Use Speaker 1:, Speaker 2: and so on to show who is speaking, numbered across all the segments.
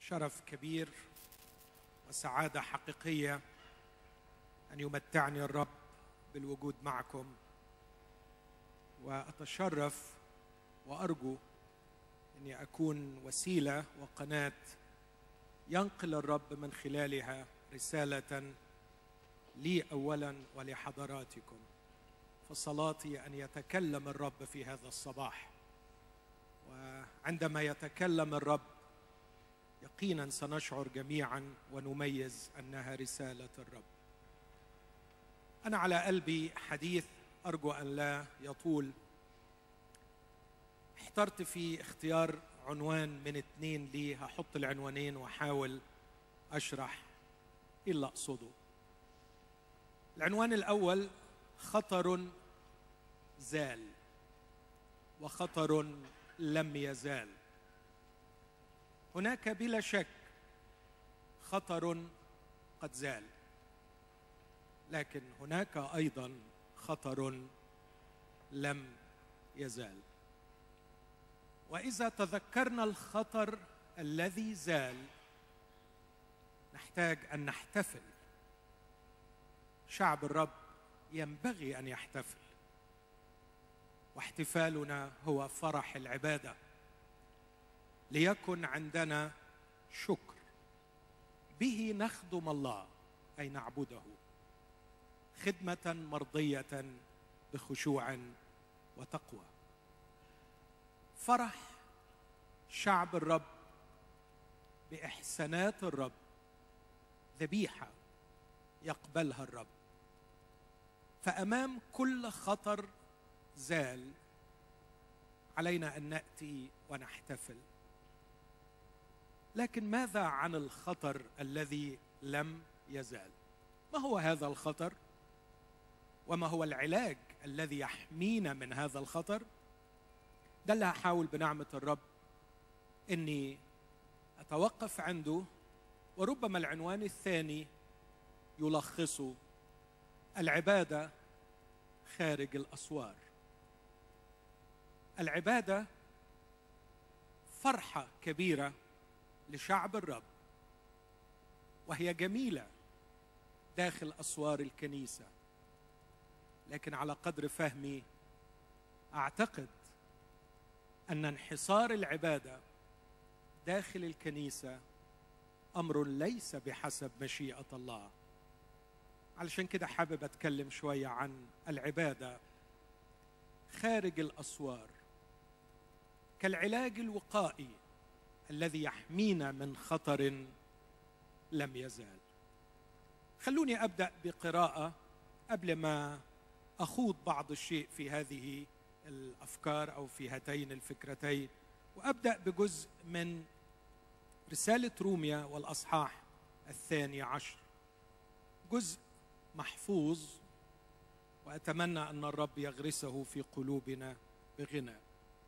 Speaker 1: شرف كبير وسعاده حقيقيه ان يمتعني الرب بالوجود معكم واتشرف وارجو اني اكون وسيله وقناه ينقل الرب من خلالها رساله لي اولا ولحضراتكم فصلاتي ان يتكلم الرب في هذا الصباح وعندما يتكلم الرب يقينا سنشعر جميعا ونميز انها رساله الرب انا على قلبي حديث ارجو ان لا يطول احترت في اختيار عنوان من اتنين لي هحط العنوانين واحاول اشرح ايه اللي اقصده العنوان الاول خطر زال وخطر لم يزال هناك بلا شك خطر قد زال لكن هناك ايضا خطر لم يزال واذا تذكرنا الخطر الذي زال نحتاج ان نحتفل شعب الرب ينبغي ان يحتفل واحتفالنا هو فرح العباده ليكن عندنا شكر به نخدم الله اي نعبده خدمه مرضيه بخشوع وتقوى فرح شعب الرب باحسانات الرب ذبيحه يقبلها الرب فامام كل خطر زال علينا ان ناتي ونحتفل لكن ماذا عن الخطر الذي لم يزال ما هو هذا الخطر وما هو العلاج الذي يحمينا من هذا الخطر ده اللي هحاول بنعمه الرب اني اتوقف عنده وربما العنوان الثاني يلخصه العباده خارج الاسوار العباده فرحه كبيره لشعب الرب وهي جميله داخل اسوار الكنيسه لكن على قدر فهمي اعتقد ان انحصار العباده داخل الكنيسه امر ليس بحسب مشيئه الله علشان كده حابب اتكلم شويه عن العباده خارج الاسوار كالعلاج الوقائي الذي يحمينا من خطر لم يزال خلوني ابدا بقراءه قبل ما اخوض بعض الشيء في هذه الافكار او في هاتين الفكرتين وابدا بجزء من رساله روميا والاصحاح الثاني عشر جزء محفوظ واتمنى ان الرب يغرسه في قلوبنا بغنى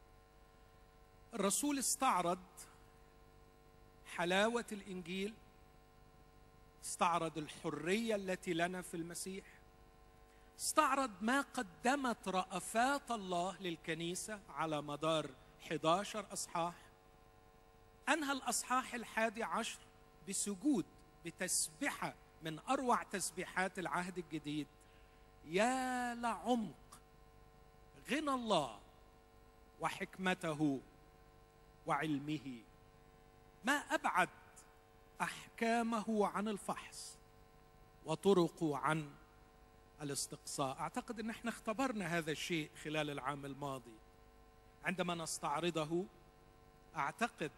Speaker 1: الرسول استعرض حلاوه الانجيل استعرض الحريه التي لنا في المسيح استعرض ما قدمت رأفات الله للكنيسة على مدار 11 أصحاح أنهى الأصحاح الحادي عشر بسجود بتسبحة من أروع تسبيحات العهد الجديد يا لعمق غنى الله وحكمته وعلمه ما أبعد أحكامه عن الفحص وطرقه عن الاستقصاء اعتقد ان احنا اختبرنا هذا الشيء خلال العام الماضي عندما نستعرضه اعتقد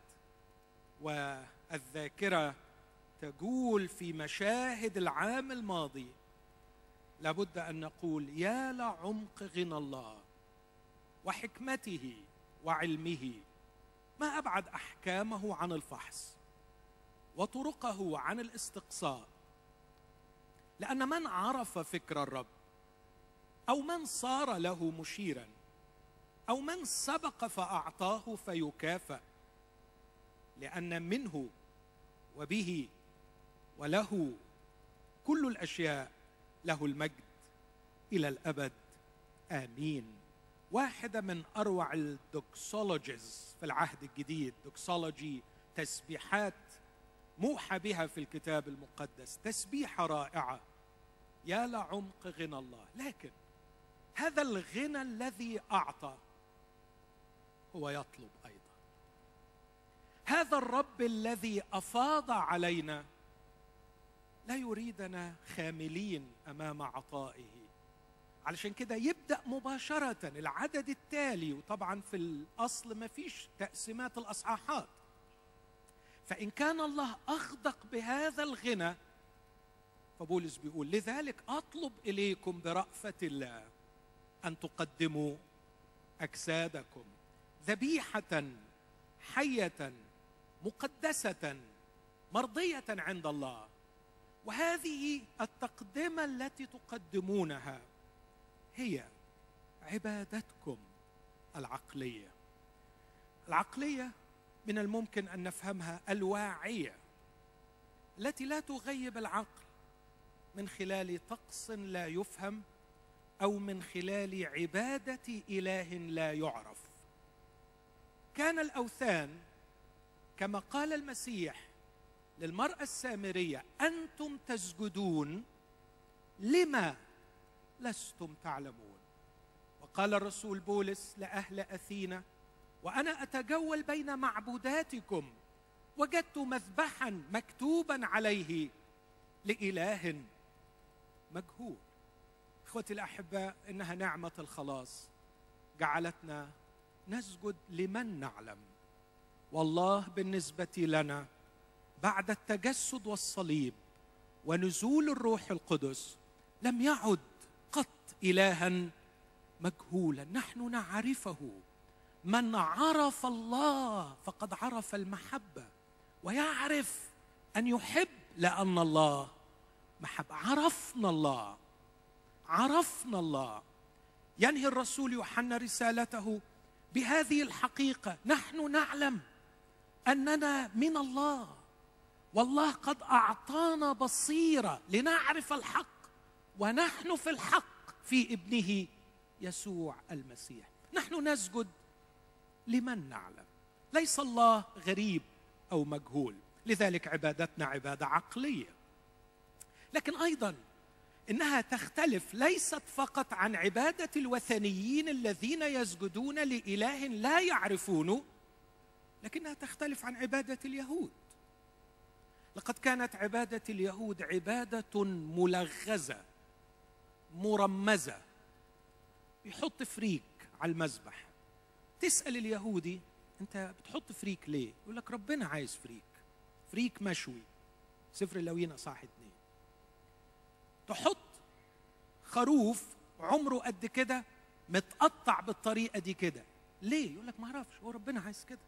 Speaker 1: والذاكره تجول في مشاهد العام الماضي لابد ان نقول يا لعمق غنى الله وحكمته وعلمه ما ابعد احكامه عن الفحص وطرقه عن الاستقصاء لان من عرف فكر الرب او من صار له مشيرا او من سبق فاعطاه فيكافأ لان منه وبه وله كل الاشياء له المجد الى الابد امين واحده من اروع الدوكسولوجيز في العهد الجديد دوكسولوجي تسبيحات موحى بها في الكتاب المقدس تسبيحه رائعه يا لعمق غنى الله لكن هذا الغنى الذي اعطى هو يطلب ايضا هذا الرب الذي افاض علينا لا يريدنا خاملين امام عطائه علشان كده يبدا مباشره العدد التالي وطبعا في الاصل ما فيش تقسيمات الاصحاحات فان كان الله اغدق بهذا الغنى فبولس بيقول لذلك اطلب اليكم برافه الله ان تقدموا اجسادكم ذبيحه حيه مقدسه مرضيه عند الله وهذه التقدمه التي تقدمونها هي عبادتكم العقليه العقليه من الممكن ان نفهمها الواعيه التي لا تغيب العقل من خلال طقس لا يفهم او من خلال عباده اله لا يعرف كان الاوثان كما قال المسيح للمراه السامريه انتم تسجدون لما لستم تعلمون وقال الرسول بولس لاهل اثينا وانا اتجول بين معبوداتكم وجدت مذبحا مكتوبا عليه لاله مجهول اخوتي الاحباء انها نعمه الخلاص جعلتنا نسجد لمن نعلم والله بالنسبه لنا بعد التجسد والصليب ونزول الروح القدس لم يعد قط الها مجهولا نحن نعرفه من عرف الله فقد عرف المحبه ويعرف ان يحب لان الله محبه عرفنا الله عرفنا الله ينهي الرسول يوحنا رسالته بهذه الحقيقه نحن نعلم اننا من الله والله قد اعطانا بصيره لنعرف الحق ونحن في الحق في ابنه يسوع المسيح نحن نسجد لمن نعلم ليس الله غريب او مجهول لذلك عبادتنا عباده عقليه لكن ايضا انها تختلف ليست فقط عن عباده الوثنيين الذين يسجدون لاله لا يعرفونه لكنها تختلف عن عباده اليهود لقد كانت عباده اليهود عباده ملغزه مرمزه يحط فريك على المذبح تسال اليهودي انت بتحط فريك ليه يقول لك ربنا عايز فريك فريك مشوي سفر اللوين صح اتنين تحط خروف عمره قد كده متقطع بالطريقه دي كده ليه يقول لك ما اعرفش هو ربنا عايز كده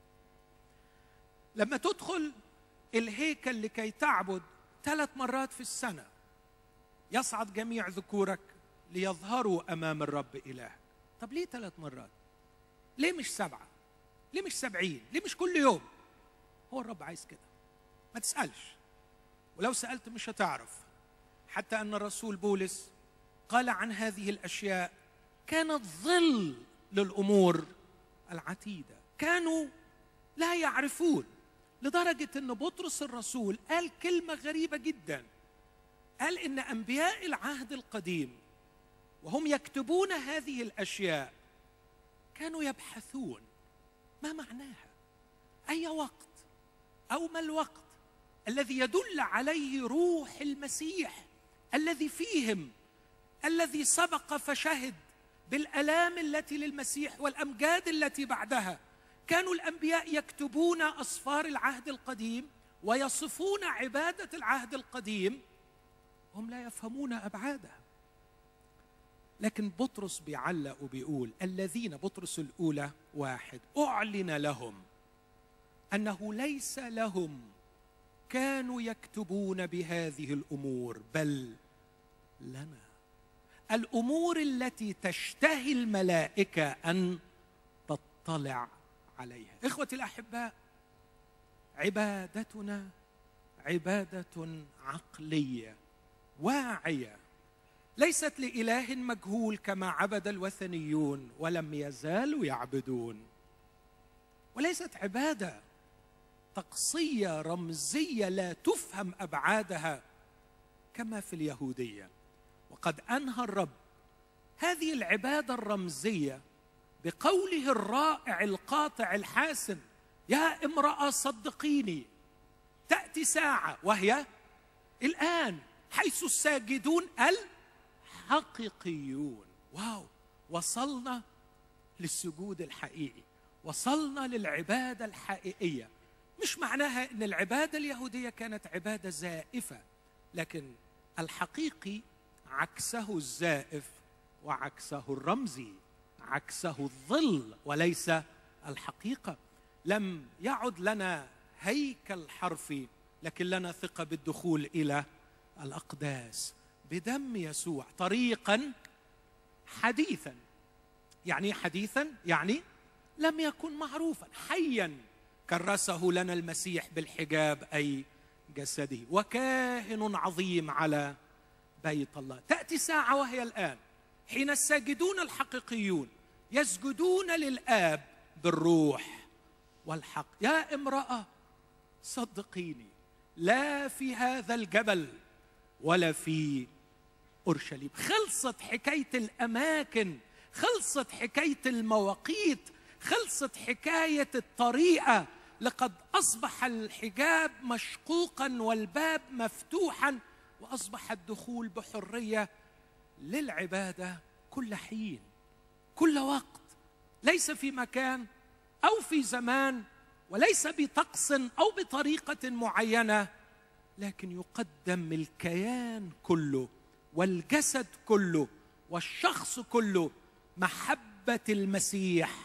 Speaker 1: لما تدخل الهيكل لكي تعبد ثلاث مرات في السنه يصعد جميع ذكورك ليظهروا امام الرب الهك طب ليه ثلاث مرات ليه مش سبعه ليه مش سبعين ليه مش كل يوم هو الرب عايز كده ما تسالش ولو سالت مش هتعرف حتى ان الرسول بولس قال عن هذه الاشياء كانت ظل للامور العتيده كانوا لا يعرفون لدرجه ان بطرس الرسول قال كلمه غريبه جدا قال ان انبياء العهد القديم وهم يكتبون هذه الاشياء كانوا يبحثون ما معناها اي وقت او ما الوقت الذي يدل عليه روح المسيح الذي فيهم الذي سبق فشهد بالالام التي للمسيح والامجاد التي بعدها كانوا الانبياء يكتبون اسفار العهد القديم ويصفون عباده العهد القديم هم لا يفهمون ابعادها لكن بطرس بيعلق وبيقول الذين بطرس الاولى واحد اعلن لهم انه ليس لهم كانوا يكتبون بهذه الامور بل لنا الامور التي تشتهي الملائكه ان تطلع عليها اخوتي الاحباء عبادتنا عباده عقليه واعيه ليست لاله مجهول كما عبد الوثنيون ولم يزالوا يعبدون وليست عباده تقصيه رمزيه لا تفهم ابعادها كما في اليهوديه وقد انهى الرب هذه العباده الرمزيه بقوله الرائع القاطع الحاسم يا امراه صدقيني تاتي ساعه وهي الان حيث الساجدون الحقيقيون واو وصلنا للسجود الحقيقي وصلنا للعباده الحقيقيه مش معناها ان العباده اليهوديه كانت عباده زائفه لكن الحقيقي عكسه الزائف وعكسه الرمزي عكسه الظل وليس الحقيقه لم يعد لنا هيكل حرفي لكن لنا ثقه بالدخول الى الاقداس بدم يسوع طريقا حديثا يعني حديثا يعني لم يكن معروفا حيا كرسه لنا المسيح بالحجاب اي جسده وكاهن عظيم على بيت الله تاتي ساعه وهي الان حين الساجدون الحقيقيون يسجدون للاب بالروح والحق يا امراه صدقيني لا في هذا الجبل ولا في اورشليم خلصت حكايه الاماكن خلصت حكايه المواقيت خلصت حكايه الطريقه لقد اصبح الحجاب مشقوقا والباب مفتوحا واصبح الدخول بحريه للعباده كل حين كل وقت ليس في مكان او في زمان وليس بطقس او بطريقه معينه لكن يقدم الكيان كله والجسد كله والشخص كله محبه المسيح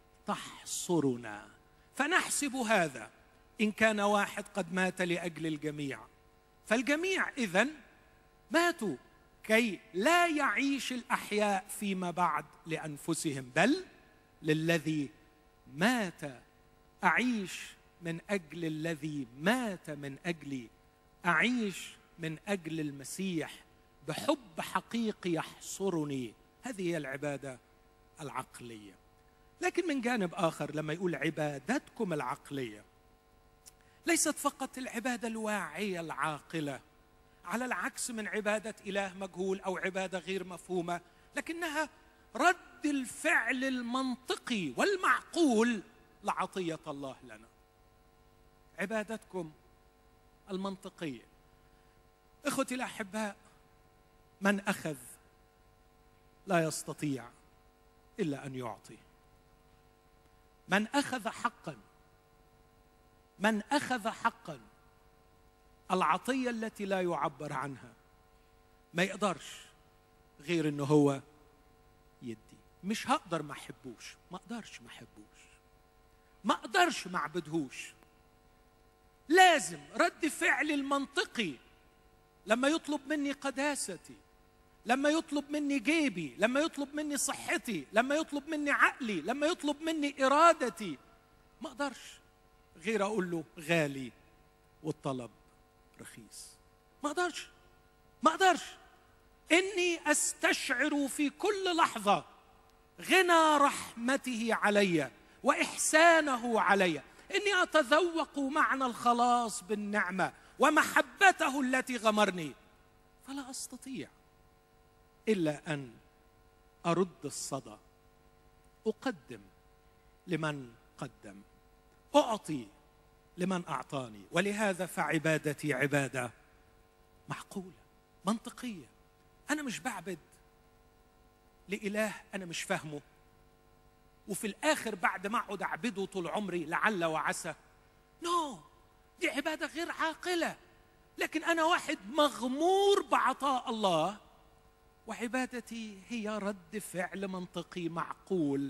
Speaker 1: تحصرنا فنحسب هذا ان كان واحد قد مات لاجل الجميع فالجميع اذا ماتوا كي لا يعيش الاحياء فيما بعد لانفسهم بل للذي مات اعيش من اجل الذي مات من اجلي اعيش من اجل المسيح بحب حقيقي يحصرني هذه هي العباده العقليه لكن من جانب اخر لما يقول عبادتكم العقليه ليست فقط العباده الواعيه العاقله على العكس من عباده اله مجهول او عباده غير مفهومه لكنها رد الفعل المنطقي والمعقول لعطيه الله لنا عبادتكم المنطقيه اخوتي الاحباء من اخذ لا يستطيع الا ان يعطي من اخذ حقا من اخذ حقا العطيه التي لا يعبر عنها ما يقدرش غير انه هو يدي مش هقدر ما احبوش ما اقدرش ما احبوش ما اقدرش ما اعبدهوش لازم رد فعل المنطقي لما يطلب مني قداستي لما يطلب مني جيبي لما يطلب مني صحتي لما يطلب مني عقلي لما يطلب مني ارادتي ما اقدرش غير اقول له غالي والطلب رخيص ما اقدرش ما اقدرش اني استشعر في كل لحظه غنى رحمته علي واحسانه علي اني اتذوق معنى الخلاص بالنعمه ومحبته التي غمرني فلا استطيع الا ان ارد الصدى اقدم لمن قدم اعطي لمن اعطاني ولهذا فعبادتي عباده معقوله منطقيه انا مش بعبد لاله انا مش فاهمه وفي الاخر بعد ما اقعد اعبده طول عمري لعل وعسى نو no. دي عباده غير عاقله لكن انا واحد مغمور بعطاء الله وعبادتي هي رد فعل منطقي معقول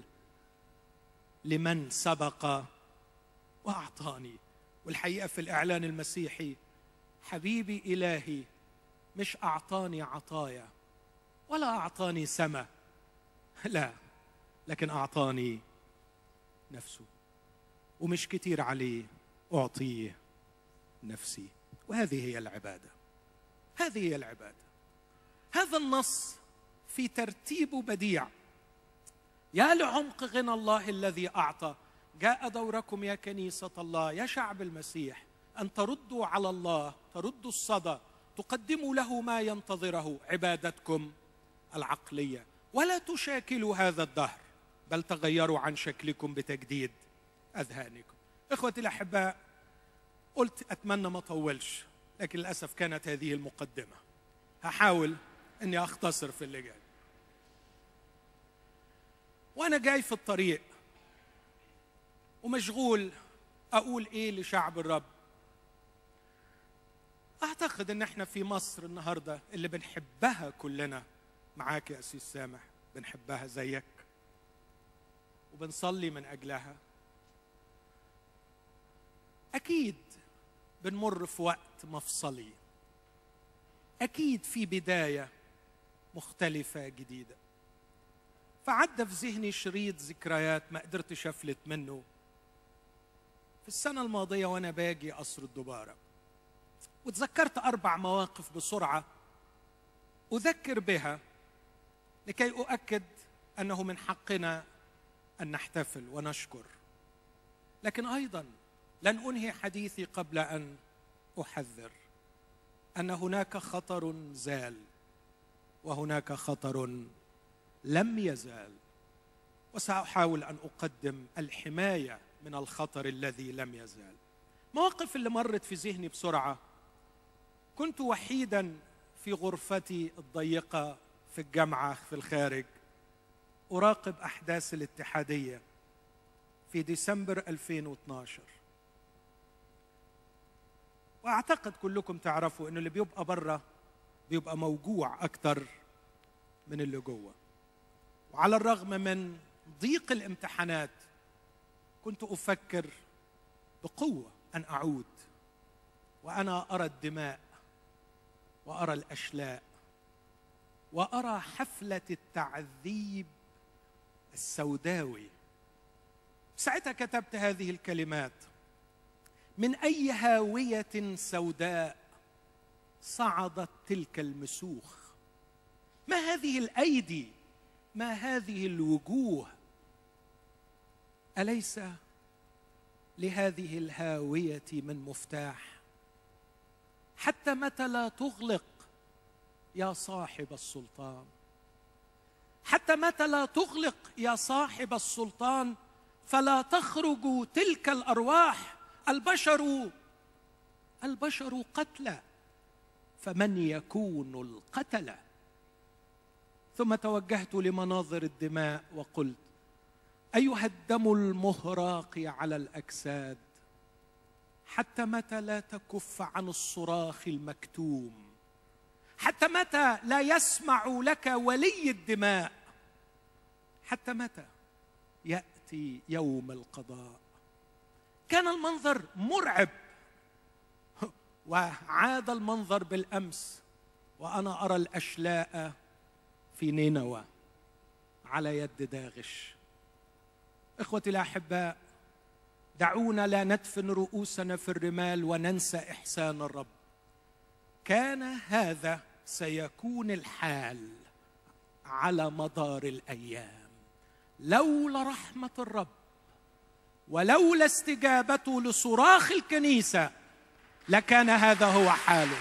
Speaker 1: لمن سبق واعطاني والحقيقه في الاعلان المسيحي حبيبي الهي مش اعطاني عطايا ولا اعطاني سما لا لكن اعطاني نفسه ومش كتير عليه اعطيه نفسي وهذه هي العباده هذه هي العباده هذا النص في ترتيب بديع يا لعمق غنى الله الذي اعطى جاء دوركم يا كنيسه الله يا شعب المسيح ان تردوا على الله تردوا الصدى تقدموا له ما ينتظره عبادتكم العقليه ولا تشاكلوا هذا الدهر بل تغيروا عن شكلكم بتجديد اذهانكم اخوتي الاحباء قلت اتمنى ما اطولش لكن للاسف كانت هذه المقدمه هحاول اني اختصر في اللي جاي وانا جاي في الطريق ومشغول اقول ايه لشعب الرب اعتقد ان احنا في مصر النهارده اللي بنحبها كلنا معاك يا اسيس سامح بنحبها زيك وبنصلي من اجلها اكيد بنمر في وقت مفصلي اكيد في بدايه مختلفه جديده فعدى في ذهني شريط ذكريات ما قدرتش افلت منه في السنه الماضيه وانا باجي قصر الدباره وتذكرت اربع مواقف بسرعه اذكر بها لكي اؤكد انه من حقنا ان نحتفل ونشكر لكن ايضا لن انهي حديثي قبل ان احذر ان هناك خطر زال وهناك خطر لم يزال وساحاول ان اقدم الحمايه من الخطر الذي لم يزال مواقف اللي مرت في ذهني بسرعه كنت وحيدا في غرفتي الضيقه في الجامعه في الخارج اراقب احداث الاتحاديه في ديسمبر 2012 واعتقد كلكم تعرفوا انه اللي بيبقى بره بيبقى موجوع اكتر من اللي جوه وعلى الرغم من ضيق الامتحانات كنت افكر بقوه ان اعود وانا ارى الدماء وارى الاشلاء وارى حفله التعذيب السوداوي ساعتها كتبت هذه الكلمات من اي هاويه سوداء صعدت تلك المسوخ ما هذه الايدي ما هذه الوجوه اليس لهذه الهاويه من مفتاح حتى متى لا تغلق يا صاحب السلطان حتى متى لا تغلق يا صاحب السلطان فلا تخرج تلك الارواح البشر البشر قتلى فمن يكون القتله ثم توجهت لمناظر الدماء وقلت ايها الدم المهراق على الاجساد حتى متى لا تكف عن الصراخ المكتوم حتى متى لا يسمع لك ولي الدماء حتى متى ياتي يوم القضاء كان المنظر مرعب وعاد المنظر بالامس وانا ارى الاشلاء في نينوى على يد داغش اخوتي الاحباء دعونا لا ندفن رؤوسنا في الرمال وننسى احسان الرب كان هذا سيكون الحال على مدار الايام لولا رحمه الرب ولولا استجابته لصراخ الكنيسه لكان هذا هو حاله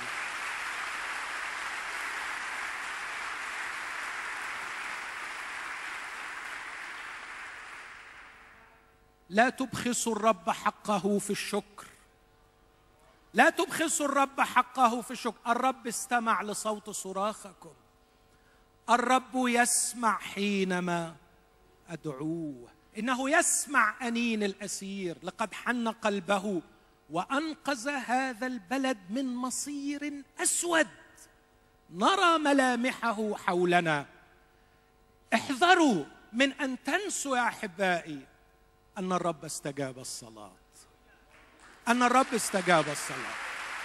Speaker 1: لا تبخسوا الرب حقه في الشكر لا تبخسوا الرب حقه في الشكر الرب استمع لصوت صراخكم الرب يسمع حينما ادعوه انه يسمع انين الاسير لقد حن قلبه وانقذ هذا البلد من مصير اسود نرى ملامحه حولنا احذروا من ان تنسوا يا احبائي ان الرب استجاب الصلاه ان الرب استجاب الصلاه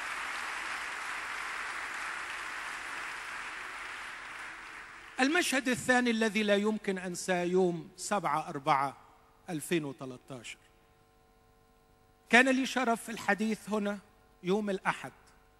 Speaker 1: المشهد الثاني الذي لا يمكن انساه يوم 7 4 2013 كان لي شرف الحديث هنا يوم الاحد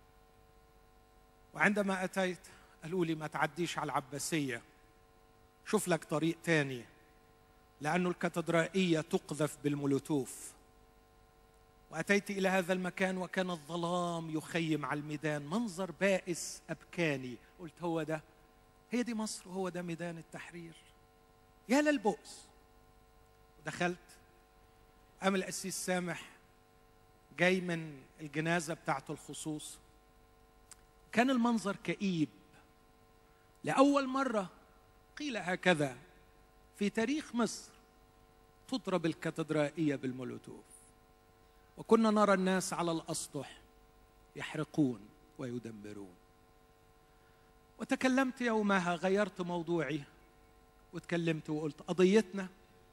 Speaker 1: وعندما اتيت قالوا لي ما تعديش على العباسيه شوف لك طريق تاني لأن الكاتدرائية تقذف بالمولوتوف وأتيت إلى هذا المكان وكان الظلام يخيم على الميدان منظر بائس أبكاني قلت هو ده هي دي مصر وهو ده ميدان التحرير يا للبؤس دخلت قام القسيس سامح جاي من الجنازة بتاعت الخصوص كان المنظر كئيب لأول مرة قيل هكذا في تاريخ مصر تضرب الكاتدرائية بالمولوتوف وكنا نرى الناس على الأسطح يحرقون ويدمرون وتكلمت يومها غيرت موضوعي وتكلمت وقلت قضيتنا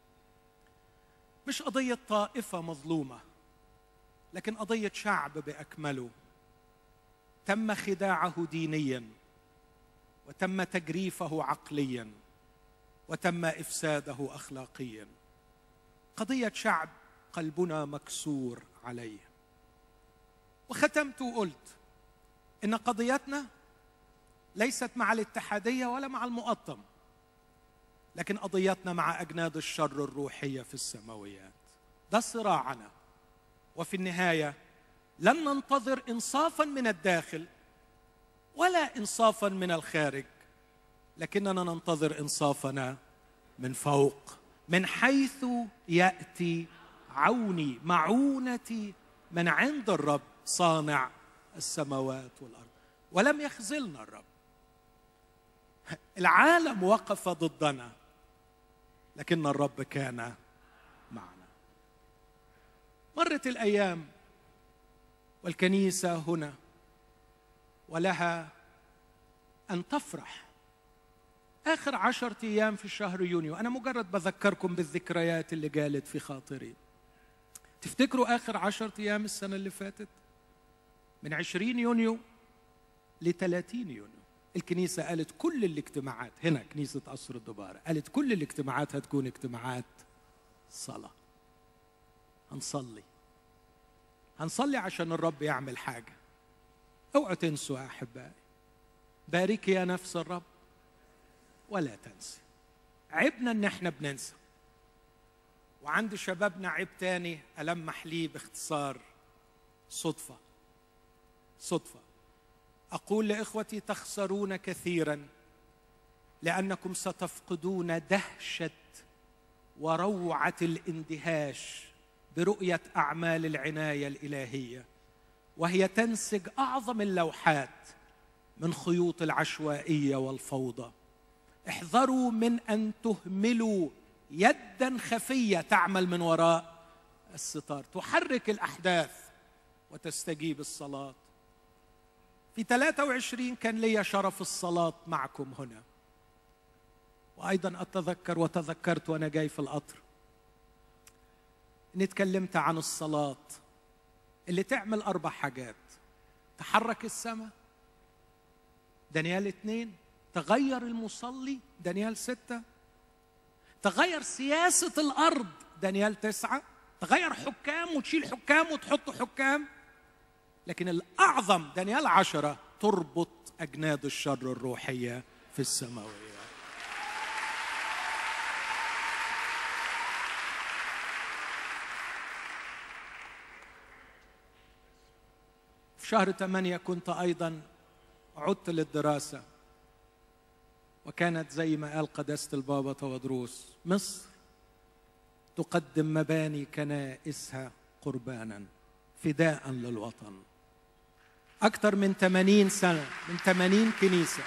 Speaker 1: مش قضية طائفة مظلومة لكن قضية شعب بأكمله تم خداعه دينيا وتم تجريفه عقليا وتم افساده اخلاقيا قضيه شعب قلبنا مكسور عليه وختمت وقلت ان قضيتنا ليست مع الاتحاديه ولا مع المؤطم لكن قضيتنا مع اجناد الشر الروحيه في السماويات ده صراعنا وفي النهايه لن ننتظر انصافا من الداخل ولا انصافا من الخارج لكننا ننتظر انصافنا من فوق من حيث ياتي عوني معونتي من عند الرب صانع السماوات والارض ولم يخذلنا الرب العالم وقف ضدنا لكن الرب كان معنا مرت الايام والكنيسه هنا ولها ان تفرح اخر عشرة ايام في شهر يونيو انا مجرد بذكركم بالذكريات اللي جالت في خاطري تفتكروا اخر عشرة ايام السنه اللي فاتت من عشرين يونيو ل 30 يونيو الكنيسة قالت كل الاجتماعات هنا كنيسة قصر الدبارة قالت كل الاجتماعات هتكون اجتماعات صلاة هنصلي هنصلي عشان الرب يعمل حاجة اوعوا تنسوا يا أحبائي باركي يا نفس الرب ولا تنسي عيبنا ان احنا بننسى وعند شبابنا عيب تاني ألمح ليه باختصار صدفة صدفة أقول لإخوتي تخسرون كثيرا لأنكم ستفقدون دهشة وروعة الاندهاش برؤية أعمال العناية الإلهية وهي تنسج أعظم اللوحات من خيوط العشوائية والفوضى احذروا من ان تهملوا يدا خفيه تعمل من وراء الستار تحرك الاحداث وتستجيب الصلاه في 23 كان لي شرف الصلاه معكم هنا وايضا اتذكر وتذكرت وانا جاي في القطر اني اتكلمت عن الصلاه اللي تعمل اربع حاجات تحرك السماء دانيال اثنين تغير المصلي دانيال ستة تغير سياسة الأرض دانيال تسعة تغير حكام وتشيل حكام وتحط حكام لكن الأعظم دانيال عشرة تربط أجناد الشر الروحية في السماوية في شهر ثمانية كنت أيضا عدت للدراسة وكانت زي ما قال قداسة البابا تودروس مصر تقدم مباني كنائسها قربانا فداء للوطن أكثر من 80 سنة من 80 كنيسة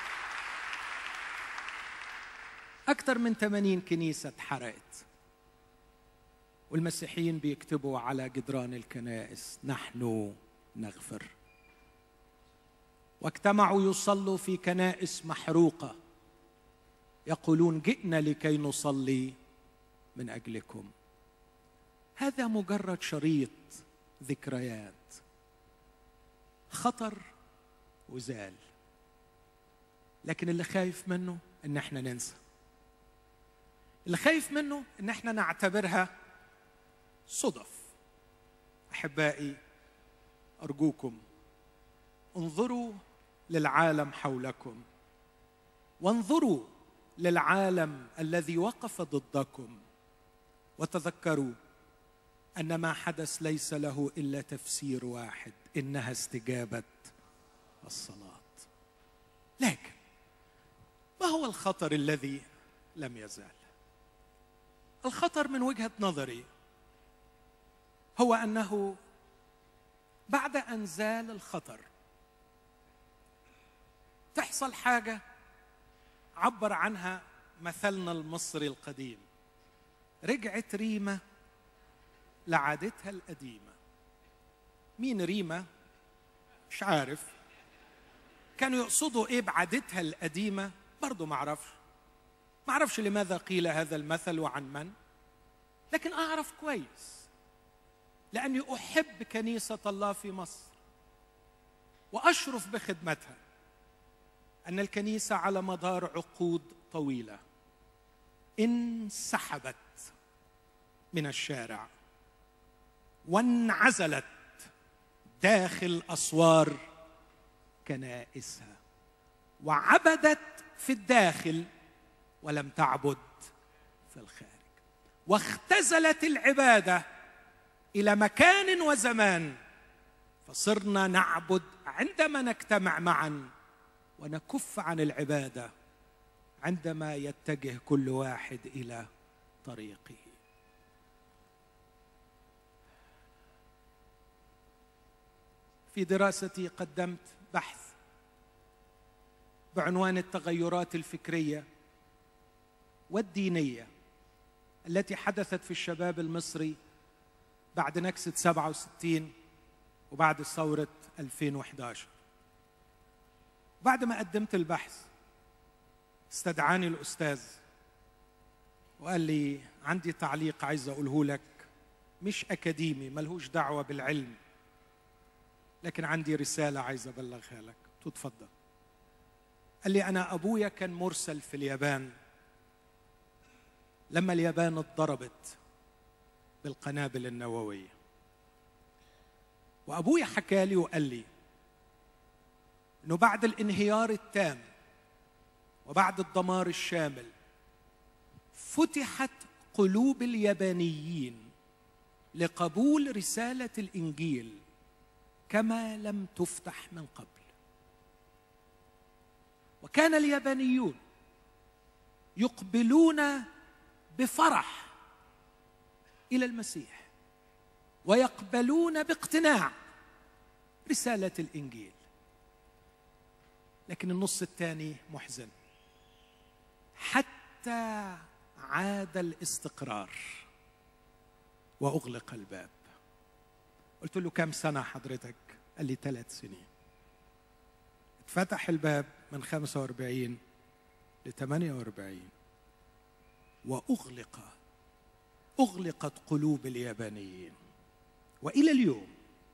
Speaker 1: أكثر من 80 كنيسة اتحرقت والمسيحيين بيكتبوا على جدران الكنائس نحن نغفر واجتمعوا يصلوا في كنائس محروقه يقولون جئنا لكي نصلي من اجلكم هذا مجرد شريط ذكريات خطر وزال لكن اللي خايف منه ان احنا ننسى اللي خايف منه ان احنا نعتبرها صدف احبائي ارجوكم انظروا للعالم حولكم وانظروا للعالم الذي وقف ضدكم وتذكروا ان ما حدث ليس له الا تفسير واحد انها استجابه الصلاه لكن ما هو الخطر الذي لم يزال الخطر من وجهه نظري هو انه بعد ان زال الخطر تحصل حاجه عبر عنها مثلنا المصري القديم رجعت ريمه لعادتها القديمه مين ريمه مش عارف كانوا يقصدوا ايه بعادتها القديمه برضه ما اعرفش ما اعرفش لماذا قيل هذا المثل وعن من لكن اعرف كويس لاني احب كنيسه الله في مصر واشرف بخدمتها ان الكنيسه على مدار عقود طويله انسحبت من الشارع وانعزلت داخل اسوار كنائسها وعبدت في الداخل ولم تعبد في الخارج واختزلت العباده الى مكان وزمان فصرنا نعبد عندما نجتمع معا ونكف عن العباده عندما يتجه كل واحد الى طريقه في دراستي قدمت بحث بعنوان التغيرات الفكريه والدينيه التي حدثت في الشباب المصري بعد نكسة 67 وبعد ثورة 2011 بعد ما قدمت البحث استدعاني الأستاذ وقال لي عندي تعليق عايز أقوله لك مش أكاديمي ملهوش دعوة بالعلم لكن عندي رسالة عايز أبلغها لك تتفضل قال لي أنا أبويا كان مرسل في اليابان لما اليابان اتضربت بالقنابل النوويه وابويا حكى لي وقال لي انه بعد الانهيار التام وبعد الدمار الشامل فتحت قلوب اليابانيين لقبول رساله الانجيل كما لم تفتح من قبل وكان اليابانيون يقبلون بفرح الى المسيح ويقبلون باقتناع رساله الانجيل لكن النص الثاني محزن حتى عاد الاستقرار واغلق الباب قلت له كم سنه حضرتك قال لي ثلاث سنين اتفتح الباب من 45 ل 48 واغلق اغلقت قلوب اليابانيين والى اليوم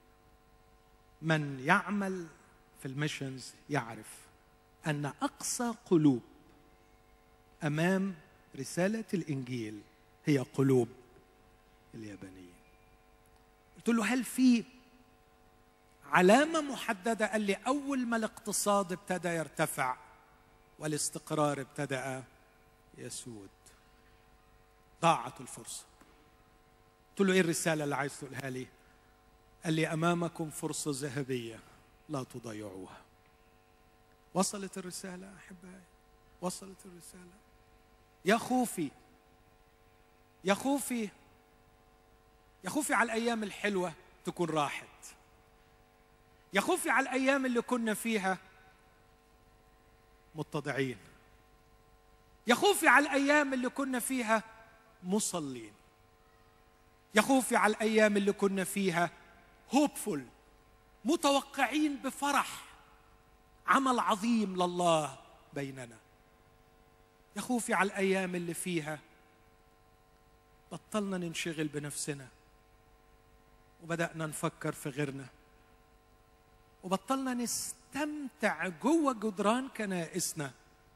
Speaker 1: من يعمل في الميشنز يعرف ان اقصى قلوب امام رساله الانجيل هي قلوب اليابانيين قلت له هل في علامه محدده قال لي اول ما الاقتصاد ابتدى يرتفع والاستقرار ابتدا يسود ضاعت الفرصه قلت له ايه الرساله اللي عايز تقولها لي قال لي امامكم فرصه ذهبيه لا تضيعوها وصلت الرساله احبائي وصلت الرساله يا خوفي يا خوفي يا خوفي على الايام الحلوه تكون راحت يا خوفي على الايام اللي كنا فيها متضعين يا خوفي على الايام اللي كنا فيها مصلين يا خوفي على الايام اللي كنا فيها هوبفول متوقعين بفرح عمل عظيم لله بيننا يا خوفي على الايام اللي فيها بطلنا ننشغل بنفسنا وبدانا نفكر في غيرنا وبطلنا نستمتع جوه جدران كنائسنا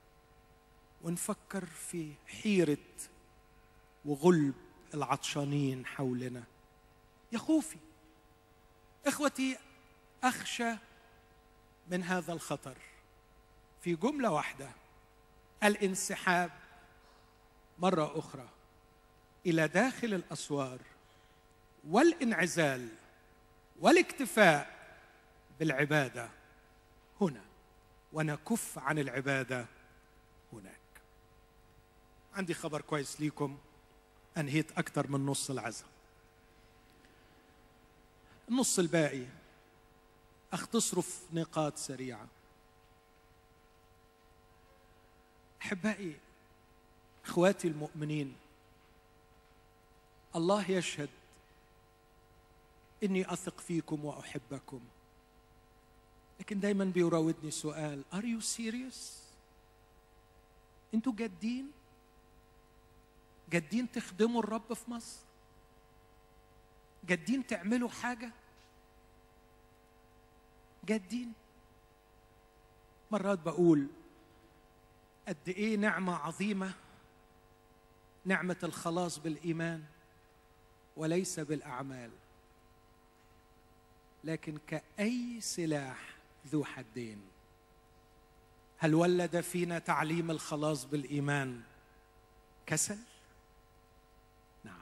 Speaker 1: ونفكر في حيره وغلب العطشانين حولنا يا خوفي اخوتي اخشى من هذا الخطر في جمله واحده الانسحاب مره اخرى الى داخل الاسوار والانعزال والاكتفاء بالعباده هنا ونكف عن العباده هناك عندي خبر كويس ليكم انهيت اكثر من نص العزم النص الباقي اختصره في نقاط سريعه احبائي اخواتي المؤمنين الله يشهد اني اثق فيكم واحبكم لكن دايما بيراودني سؤال are you serious انتوا جادين جادين تخدموا الرب في مصر جادين تعملوا حاجه جادين مرات بقول قد ايه نعمه عظيمه نعمه الخلاص بالايمان وليس بالاعمال لكن كاي سلاح ذو حدين هل ولد فينا تعليم الخلاص بالايمان كسل نعم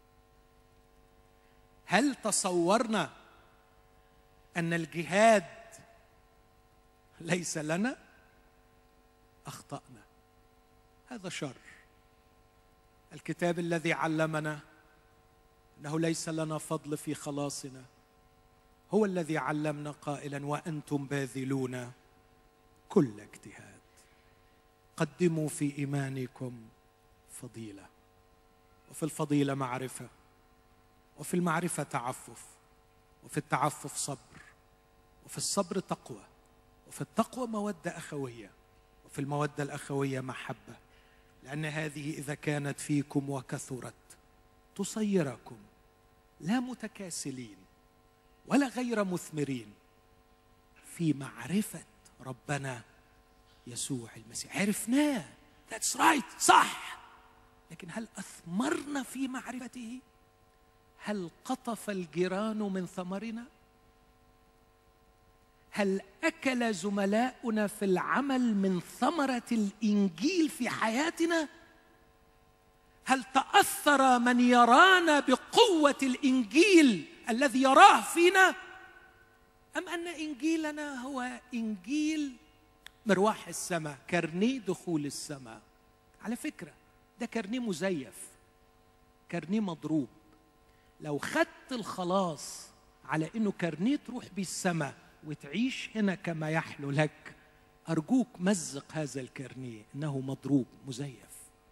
Speaker 1: هل تصورنا ان الجهاد ليس لنا اخطانا هذا شر الكتاب الذي علمنا انه ليس لنا فضل في خلاصنا هو الذي علمنا قائلا وانتم باذلون كل اجتهاد قدموا في ايمانكم فضيله وفي الفضيله معرفه وفي المعرفه تعفف وفي التعفف صبر وفي الصبر تقوى وفي التقوى موده اخويه وفي الموده الاخويه محبه لان هذه اذا كانت فيكم وكثرت تصيركم لا متكاسلين ولا غير مثمرين في معرفة ربنا يسوع المسيح عرفناه ذاتس رايت right. صح لكن هل أثمرنا في معرفته هل قطف الجيران من ثمرنا هل أكل زملاؤنا في العمل من ثمرة الإنجيل في حياتنا هل تأثر من يرانا بقوة الإنجيل الذي يراه فينا أم أن إنجيلنا هو إنجيل مروح السماء كرني دخول السماء على فكرة ده كرني مزيف كرني مضروب لو خدت الخلاص على انه كرنيه تروح بيه السماء وتعيش هنا كما يحلو لك ارجوك مزق هذا الكرنيه انه مضروب مزيف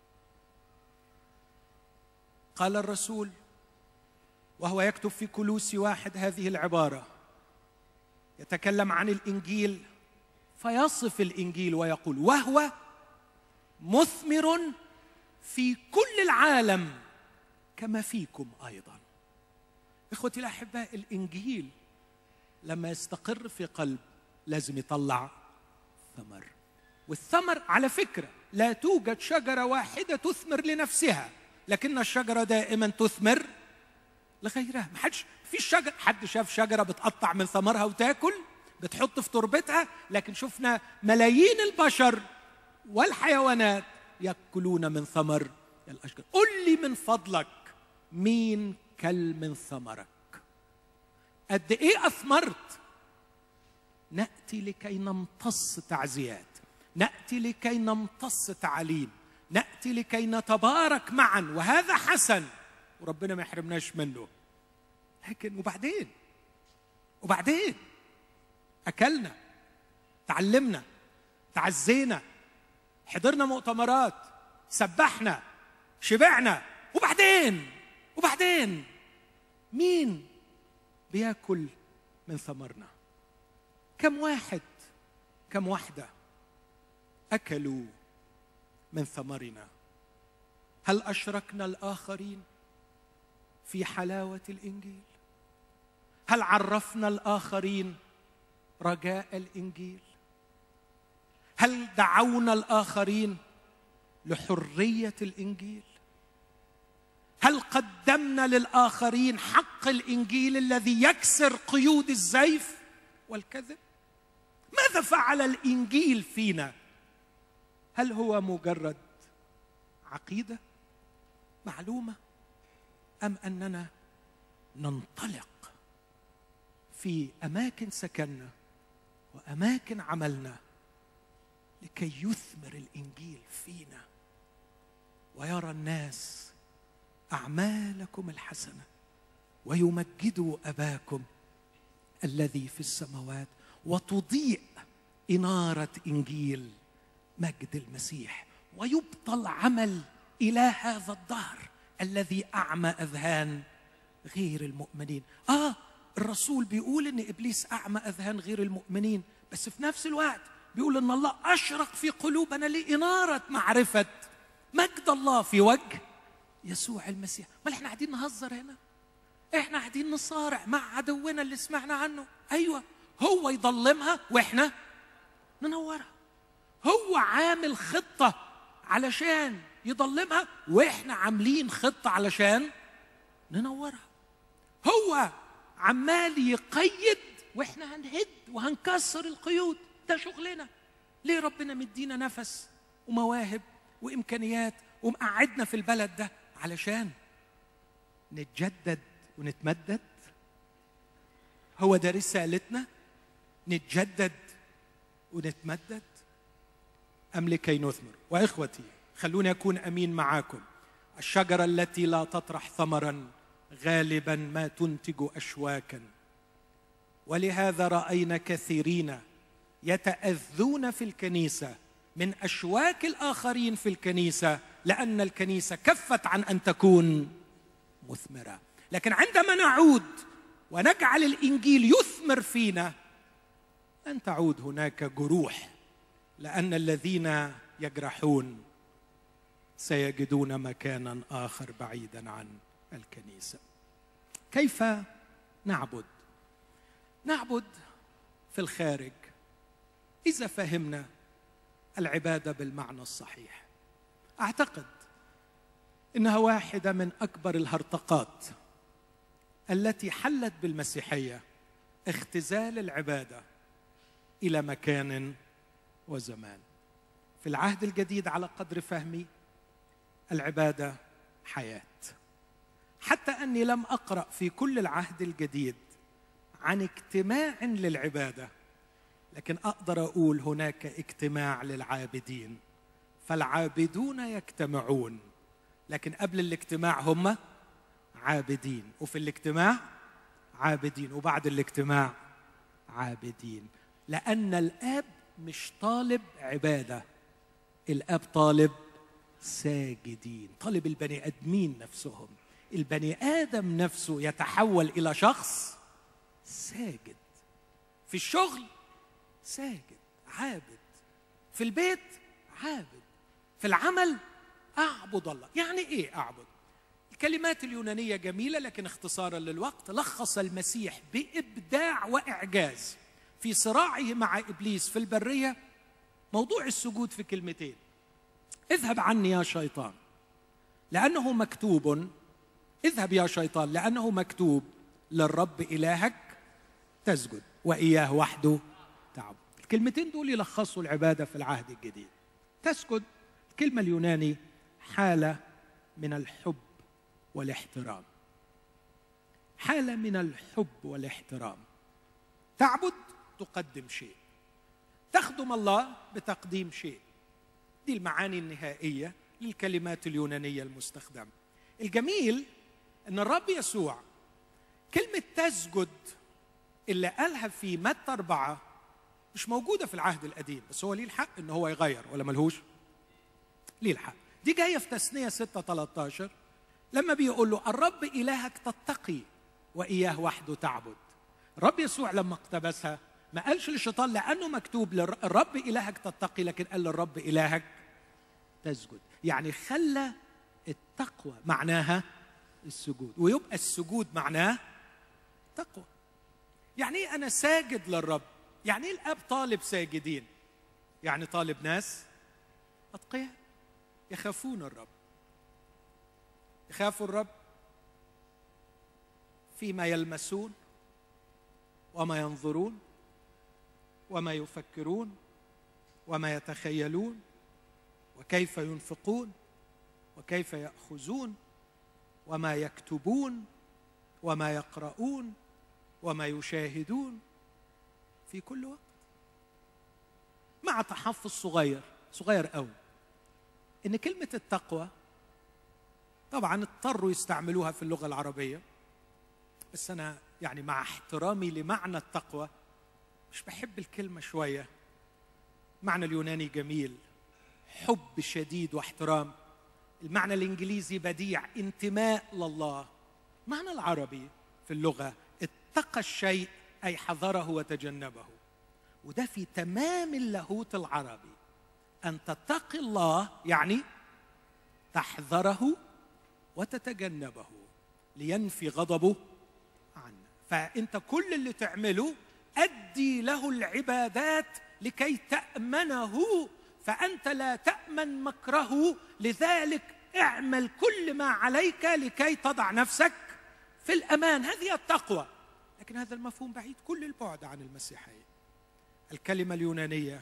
Speaker 1: قال الرسول وهو يكتب في كلوسي واحد هذه العباره يتكلم عن الانجيل فيصف الانجيل ويقول وهو مثمر في كل العالم كما فيكم ايضا اخوتي الاحباء الانجيل لما يستقر في قلب لازم يطلع ثمر والثمر على فكره لا توجد شجره واحده تثمر لنفسها لكن الشجره دائما تثمر لغيرها ما حدش في شجر حد شاف شجره بتقطع من ثمرها وتاكل بتحط في تربتها لكن شفنا ملايين البشر والحيوانات ياكلون من ثمر الاشجار قل لي من فضلك مين كل من ثمرك قد ايه اثمرت ناتي لكي نمتص تعزيات ناتي لكي نمتص تعليم ناتي لكي نتبارك معا وهذا حسن وربنا ما يحرمناش منه لكن وبعدين وبعدين اكلنا تعلمنا تعزينا حضرنا مؤتمرات سبحنا شبعنا وبعدين وبعدين مين بياكل من ثمرنا كم واحد كم واحده اكلوا من ثمرنا هل اشركنا الاخرين في حلاوه الانجيل هل عرفنا الاخرين رجاء الانجيل هل دعونا الاخرين لحريه الانجيل هل قدمنا للاخرين حق الانجيل الذي يكسر قيود الزيف والكذب ماذا فعل الانجيل فينا هل هو مجرد عقيده معلومه ام اننا ننطلق في اماكن سكننا واماكن عملنا لكي يثمر الانجيل فينا ويرى الناس اعمالكم الحسنه ويمجدوا اباكم الذي في السماوات وتضيء اناره انجيل مجد المسيح ويبطل عمل اله هذا الدهر الذي اعمى اذهان غير المؤمنين اه الرسول بيقول ان ابليس اعمى اذهان غير المؤمنين بس في نفس الوقت بيقول ان الله اشرق في قلوبنا لاناره معرفه مجد الله في وجه يسوع المسيح ما احنا قاعدين نهزر هنا احنا قاعدين نصارع مع عدونا اللي سمعنا عنه ايوه هو يضلمها واحنا ننورها هو عامل خطه علشان يضلمها واحنا عاملين خطه علشان ننورها هو عمال يقيد واحنا هنهد وهنكسر القيود ده شغلنا ليه ربنا مدينا نفس ومواهب وامكانيات ومقعدنا في البلد ده علشان نتجدد ونتمدد هو ده رسالتنا نتجدد ونتمدد ام لكي نثمر واخوتي خلوني اكون امين معاكم الشجره التي لا تطرح ثمرا غالبا ما تنتج اشواكا ولهذا راينا كثيرين يتاذون في الكنيسه من اشواك الاخرين في الكنيسه لان الكنيسه كفت عن ان تكون مثمره لكن عندما نعود ونجعل الانجيل يثمر فينا لن تعود هناك جروح لان الذين يجرحون سيجدون مكانا اخر بعيدا عن الكنيسه كيف نعبد نعبد في الخارج اذا فهمنا العباده بالمعنى الصحيح اعتقد انها واحده من اكبر الهرطقات التي حلت بالمسيحيه اختزال العباده الى مكان وزمان في العهد الجديد على قدر فهمي العباده حياه حتى اني لم اقرا في كل العهد الجديد عن اجتماع للعباده لكن اقدر اقول هناك اجتماع للعابدين فالعابدون يجتمعون لكن قبل الاجتماع هم عابدين وفي الاجتماع عابدين وبعد الاجتماع عابدين لان الاب مش طالب عباده الاب طالب ساجدين طالب البني ادمين نفسهم البني ادم نفسه يتحول الى شخص ساجد في الشغل ساجد عابد في البيت عابد في العمل اعبد الله يعني ايه اعبد الكلمات اليونانيه جميله لكن اختصارا للوقت لخص المسيح بابداع واعجاز في صراعه مع ابليس في البريه موضوع السجود في كلمتين اذهب عني يا شيطان لانه مكتوب اذهب يا شيطان لانه مكتوب للرب الهك تسجد واياه وحده تعبد الكلمتين دول يلخصوا العباده في العهد الجديد تسجد الكلمه اليوناني حاله من الحب والاحترام حاله من الحب والاحترام تعبد تقدم شيء تخدم الله بتقديم شيء دي المعاني النهائيه للكلمات اليونانيه المستخدمه الجميل ان الرب يسوع كلمه تسجد اللي قالها في متى أربعة مش موجودة في العهد القديم بس هو ليه الحق إن هو يغير ولا ملهوش؟ ليه الحق دي جاية في تثنية 6 13 لما بيقول له الرب إلهك تتقي وإياه وحده تعبد الرب يسوع لما اقتبسها ما قالش للشيطان لأنه مكتوب الرب إلهك تتقي لكن قال للرب إلهك تسجد يعني خلى التقوى معناها السجود ويبقى السجود معناه تقوى يعني ايه انا ساجد للرب يعني ايه الاب طالب ساجدين يعني طالب ناس اتقياء يخافون الرب يخافوا الرب فيما يلمسون وما ينظرون وما يفكرون وما يتخيلون وكيف ينفقون وكيف ياخذون وما يكتبون وما يقرؤون وما يشاهدون في كل وقت مع تحفظ صغير صغير قوي ان كلمه التقوى طبعا اضطروا يستعملوها في اللغه العربيه بس انا يعني مع احترامي لمعنى التقوى مش بحب الكلمه شويه معنى اليوناني جميل حب شديد واحترام المعنى الانجليزي بديع انتماء لله معنى العربي في اللغه اتقى الشيء اي حذره وتجنبه وده في تمام اللاهوت العربي ان تتقي الله يعني تحذره وتتجنبه لينفي غضبه عنه فانت كل اللي تعمله ادي له العبادات لكي تامنه فانت لا تامن مكره لذلك اعمل كل ما عليك لكي تضع نفسك في الامان هذه التقوى لكن هذا المفهوم بعيد كل البعد عن المسيحيه الكلمه اليونانيه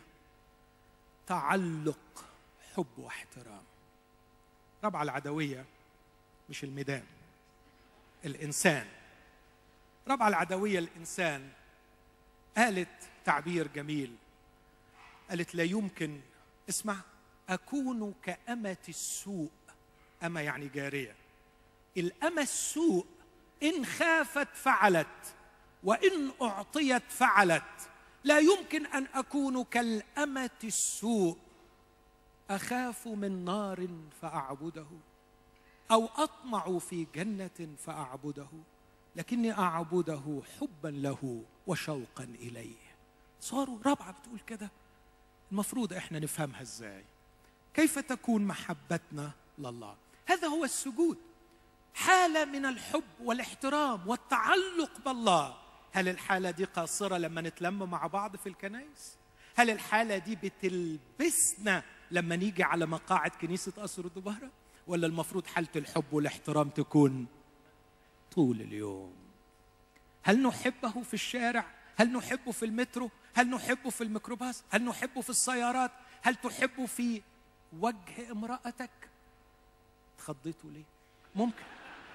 Speaker 1: تعلق حب واحترام ربع العدويه مش الميدان الانسان ربع العدويه الانسان قالت تعبير جميل قالت لا يمكن اسمع اكون كامه السوء اما يعني جاريه الامه السوء ان خافت فعلت وان اعطيت فعلت لا يمكن ان اكون كالامه السوء اخاف من نار فاعبده او اطمع في جنه فاعبده لكني اعبده حبا له وشوقا اليه صاروا رابعه بتقول كده المفروض احنا نفهمها ازاي كيف تكون محبتنا لله هذا هو السجود حاله من الحب والاحترام والتعلق بالله هل الحاله دي قاصره لما نتلم مع بعض في الكنائس هل الحاله دي بتلبسنا لما نيجي على مقاعد كنيسه قصر الدبهره ولا المفروض حاله الحب والاحترام تكون طول اليوم هل نحبه في الشارع هل نحبه في المترو هل نحبه في الميكروباص هل نحبه في السيارات هل تحبه في وجه امرأتك تخضيته ليه ممكن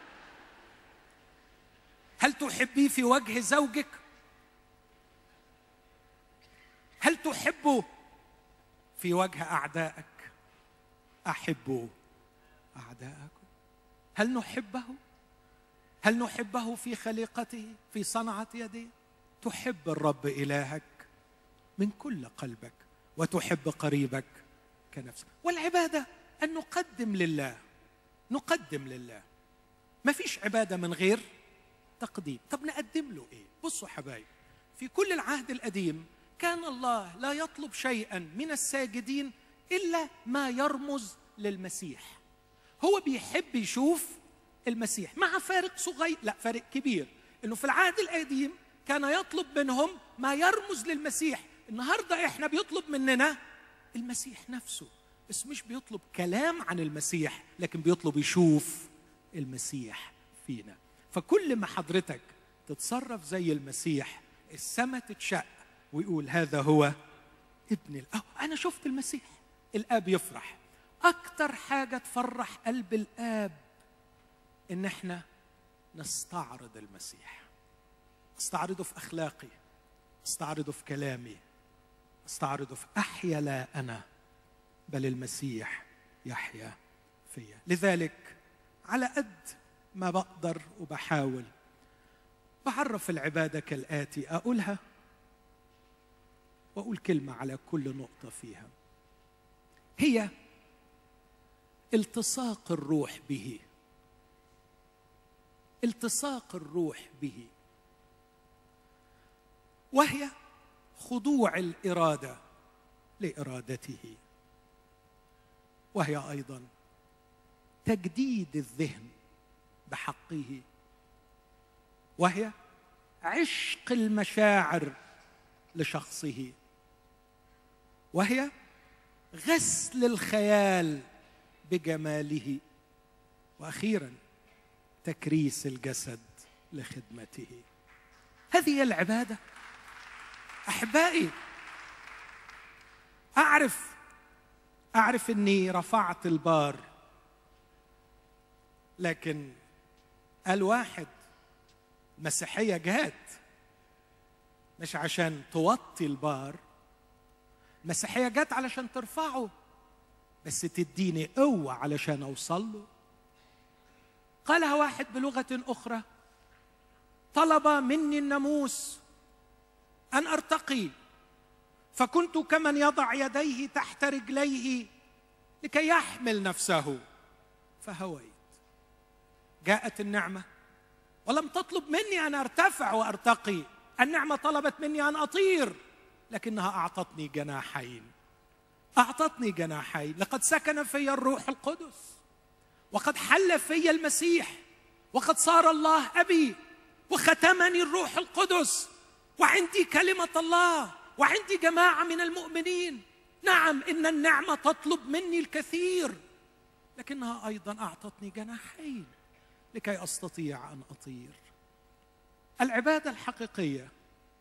Speaker 1: هل تحبيه في وجه زوجك هل تحبه في وجه اعدائك احبوا اعداءكم هل نحبه هل نحبه في خليقته في صنعه يديه تحب الرب الهك من كل قلبك وتحب قريبك كنفسك والعباده ان نقدم لله نقدم لله ما فيش عباده من غير تقديم طب نقدم له ايه بصوا حبايب في كل العهد القديم كان الله لا يطلب شيئا من الساجدين الا ما يرمز للمسيح هو بيحب يشوف المسيح مع فارق صغير لا فارق كبير انه في العهد القديم كان يطلب منهم ما يرمز للمسيح النهارده احنا بيطلب مننا المسيح نفسه بس مش بيطلب كلام عن المسيح لكن بيطلب يشوف المسيح فينا فكل ما حضرتك تتصرف زي المسيح السماء تتشق ويقول هذا هو ابن الاب انا شفت المسيح الاب يفرح اكتر حاجه تفرح قلب الاب ان احنا نستعرض المسيح استعرضه في اخلاقي استعرضه في كلامي استعرضه في احيا لا انا بل المسيح يحيا فيا لذلك على قد ما بقدر وبحاول بعرف العباده كالاتي اقولها واقول كلمه على كل نقطه فيها هي التصاق الروح به التصاق الروح به وهي خضوع الاراده لارادته وهي ايضا تجديد الذهن بحقه وهي عشق المشاعر لشخصه وهي غسل الخيال بجماله واخيرا تكريس الجسد لخدمته هذه هي العباده احبائي اعرف اعرف اني رفعت البار لكن قال واحد المسيحيه جات مش عشان توطي البار المسيحيه جت علشان ترفعه بس تديني قوه علشان اوصل له قالها واحد بلغه اخرى طلب مني الناموس ان ارتقي فكنت كمن يضع يديه تحت رجليه لكي يحمل نفسه فهويت جاءت النعمه ولم تطلب مني ان ارتفع وارتقي النعمه طلبت مني ان اطير لكنها اعطتني جناحين اعطتني جناحين لقد سكن في الروح القدس وقد حل في المسيح وقد صار الله ابي وختمني الروح القدس وعندي كلمه الله وعندي جماعه من المؤمنين نعم ان النعمه تطلب مني الكثير لكنها ايضا اعطتني جناحين لكي استطيع ان اطير العباده الحقيقيه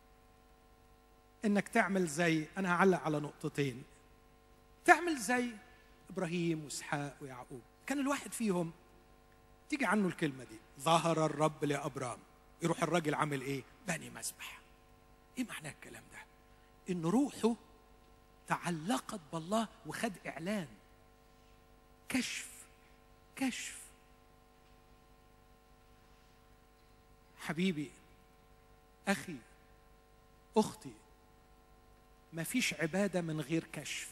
Speaker 1: انك تعمل زي انا هعلق على نقطتين تعمل زي ابراهيم واسحاق ويعقوب كان الواحد فيهم تيجي عنه الكلمه دي ظهر الرب لابرام يروح الراجل عامل ايه بني مسبح ايه معنى الكلام ده ان روحه تعلقت بالله وخد اعلان كشف كشف حبيبي اخي اختي ما فيش عباده من غير كشف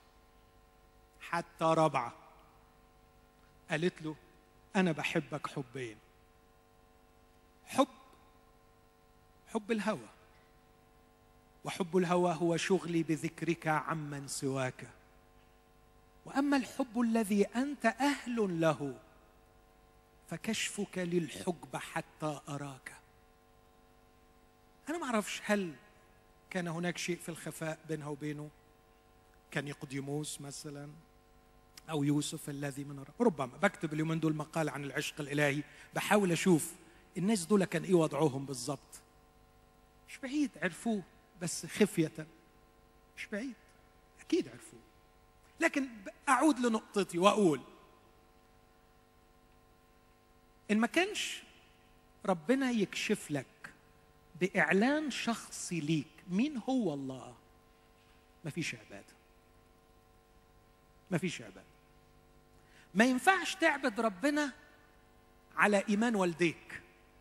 Speaker 1: حتى رابعه قالت له انا بحبك حبين حب حب الهوى وحب الهوى هو شغلي بذكرك عمن سواك واما الحب الذي انت اهل له فكشفك للحجب حتى اراك انا ما اعرفش هل كان هناك شيء في الخفاء بينها وبينه كان يقديموس مثلا او يوسف الذي من الرب ربما بكتب اليومين دول مقال عن العشق الالهي بحاول اشوف الناس دول كان ايه وضعهم بالظبط مش بعيد عرفوه بس خفيه مش بعيد اكيد عرفوه لكن اعود لنقطتي واقول ان ما كانش ربنا يكشف لك باعلان شخصي ليك مين هو الله مفيش عباده مفيش عباده ما ينفعش تعبد ربنا على ايمان والديك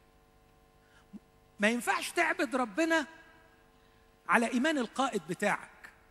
Speaker 1: ما ينفعش تعبد ربنا على ايمان القائد بتاعك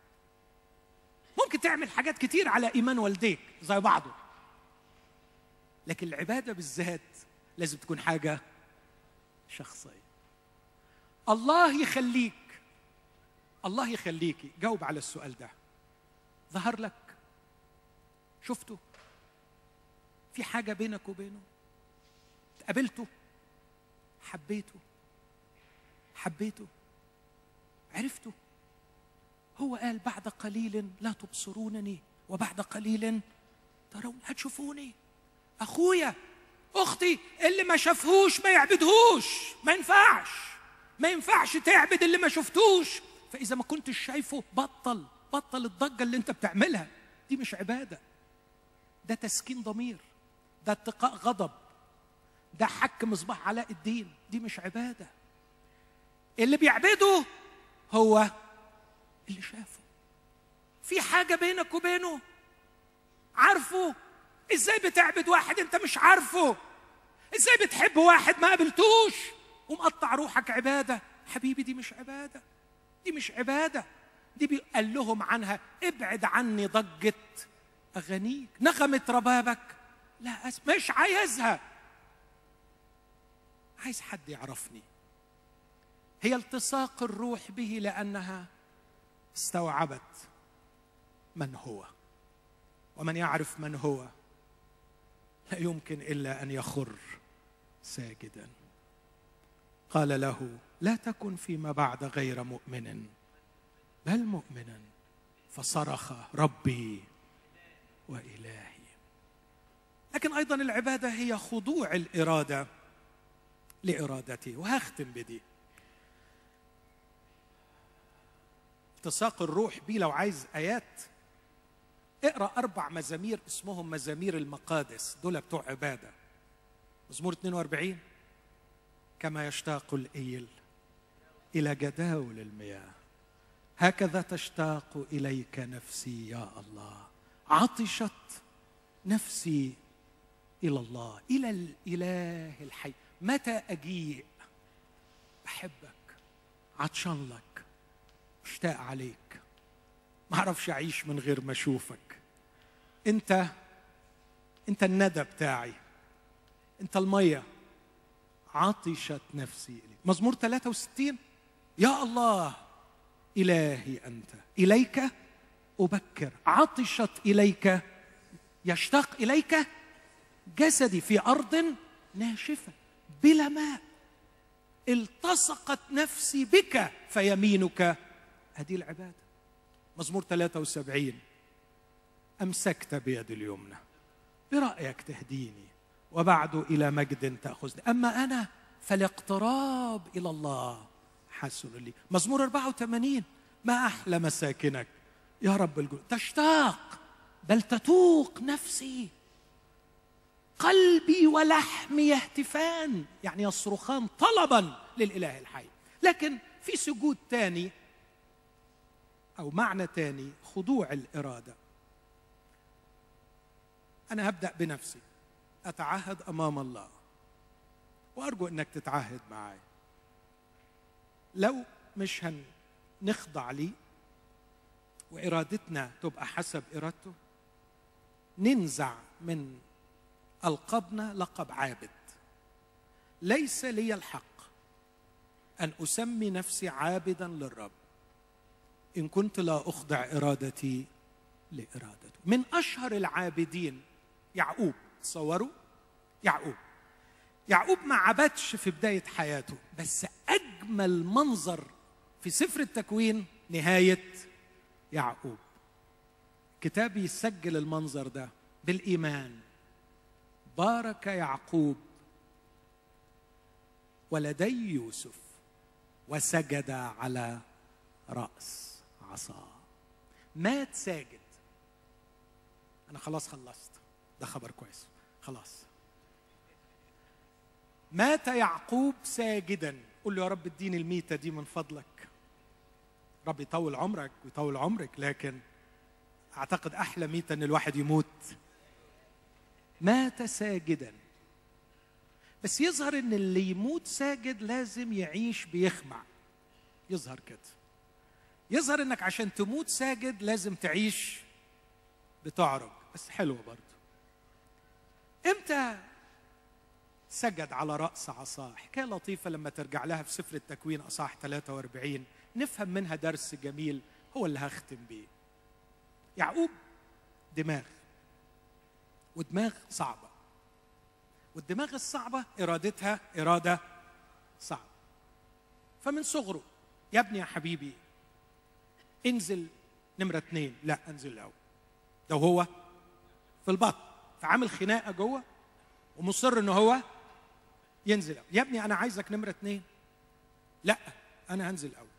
Speaker 1: ممكن تعمل حاجات كتير على ايمان والديك زي بعضه لكن العباده بالذات لازم تكون حاجه شخصيه الله يخليك الله يخليكي جاوب على السؤال ده ظهر لك شفته في حاجه بينك وبينه قابلته حبيته حبيته عرفته هو قال بعد قليل لا تبصرونني وبعد قليل ترون هتشوفوني اخويا اختي اللي ما شافهوش ما يعبدهوش ما ينفعش ما ينفعش تعبد اللي ما شفتوش فاذا ما كنتش شايفه بطل بطل الضجه اللي انت بتعملها دي مش عباده ده تسكين ضمير ده اتقاء غضب ده حك مصباح علاء الدين دي مش عباده اللي بيعبده هو اللي شافه في حاجه بينك وبينه عارفه ازاي بتعبد واحد انت مش عارفه ازاي بتحب واحد ما قابلتوش ومقطع روحك عباده حبيبي دي مش عباده دي مش عباده دي قال لهم عنها ابعد عني ضجه اغانيك نغمه ربابك لا أس... مش عايزها عايز حد يعرفني هي التصاق الروح به لانها استوعبت من هو ومن يعرف من هو لا يمكن الا ان يخر ساجدا قال له لا تكن فيما بعد غير مؤمن بل مؤمنا فصرخ ربي والهي لكن ايضا العباده هي خضوع الاراده لارادته وهختم بدي التصاق الروح بيه لو عايز ايات اقرا اربع مزامير اسمهم مزامير المقادس دول بتوع عباده مزمور 42 كما يشتاق الايل الى جداول المياه هكذا تشتاق اليك نفسي يا الله عطشت نفسي الى الله الى الاله الحي متى اجيء بحبك عطشان لك مشتاق عليك ما اعرفش اعيش من غير ما اشوفك انت انت الندى بتاعي انت الميه عطشت نفسي اليك مزمور 63 يا الله الهي انت اليك ابكر عطشت اليك يشتاق اليك جسدي في ارض ناشفه بلا ماء التصقت نفسي بك فيمينك هذه العباده مزمور 73 امسكت بيد اليمنى برايك تهديني وبعد الى مجد تاخذني اما انا فالاقتراب الى الله حسن لي مزمور 84 ما احلى مساكنك يا رب الجنود تشتاق بل تتوق نفسي قلبي ولحمي يهتفان يعني يصرخان طلبا للاله الحي لكن في سجود تاني او معنى تاني خضوع الاراده انا هبدا بنفسي اتعهد امام الله وارجو انك تتعهد معي لو مش هنخضع لي وارادتنا تبقى حسب ارادته ننزع من القبنا لقب عابد ليس لي الحق ان اسمي نفسي عابدا للرب ان كنت لا اخضع ارادتي لارادته من اشهر العابدين يعقوب تصوروا يعقوب يعقوب ما عبدش في بدايه حياته بس اجمل منظر في سفر التكوين نهايه يعقوب كتاب يسجل المنظر ده بالايمان بارك يعقوب ولدي يوسف وسجد على راس عصاه مات ساجد انا خلاص خلصت ده خبر كويس خلاص مات يعقوب ساجدا قل له يا رب اديني الميته دي من فضلك رب يطول عمرك ويطول عمرك لكن اعتقد احلى ميته ان الواحد يموت مات ساجدا بس يظهر ان اللي يموت ساجد لازم يعيش بيخمع يظهر كده يظهر انك عشان تموت ساجد لازم تعيش بتعرج بس حلوه برضه امتى سجد على راس عصاه حكايه لطيفه لما ترجع لها في سفر التكوين اصحاح 43 نفهم منها درس جميل هو اللي هختم بيه يعقوب دماغ ودماغ صعبه والدماغ الصعبه ارادتها اراده صعبه فمن صغره يا ابني يا حبيبي انزل نمرة اثنين لا انزل الاول ده هو في البطن فعامل خناقة جوه ومصر ان هو ينزل أول. يا ابني انا عايزك نمرة اثنين لا انا هنزل اول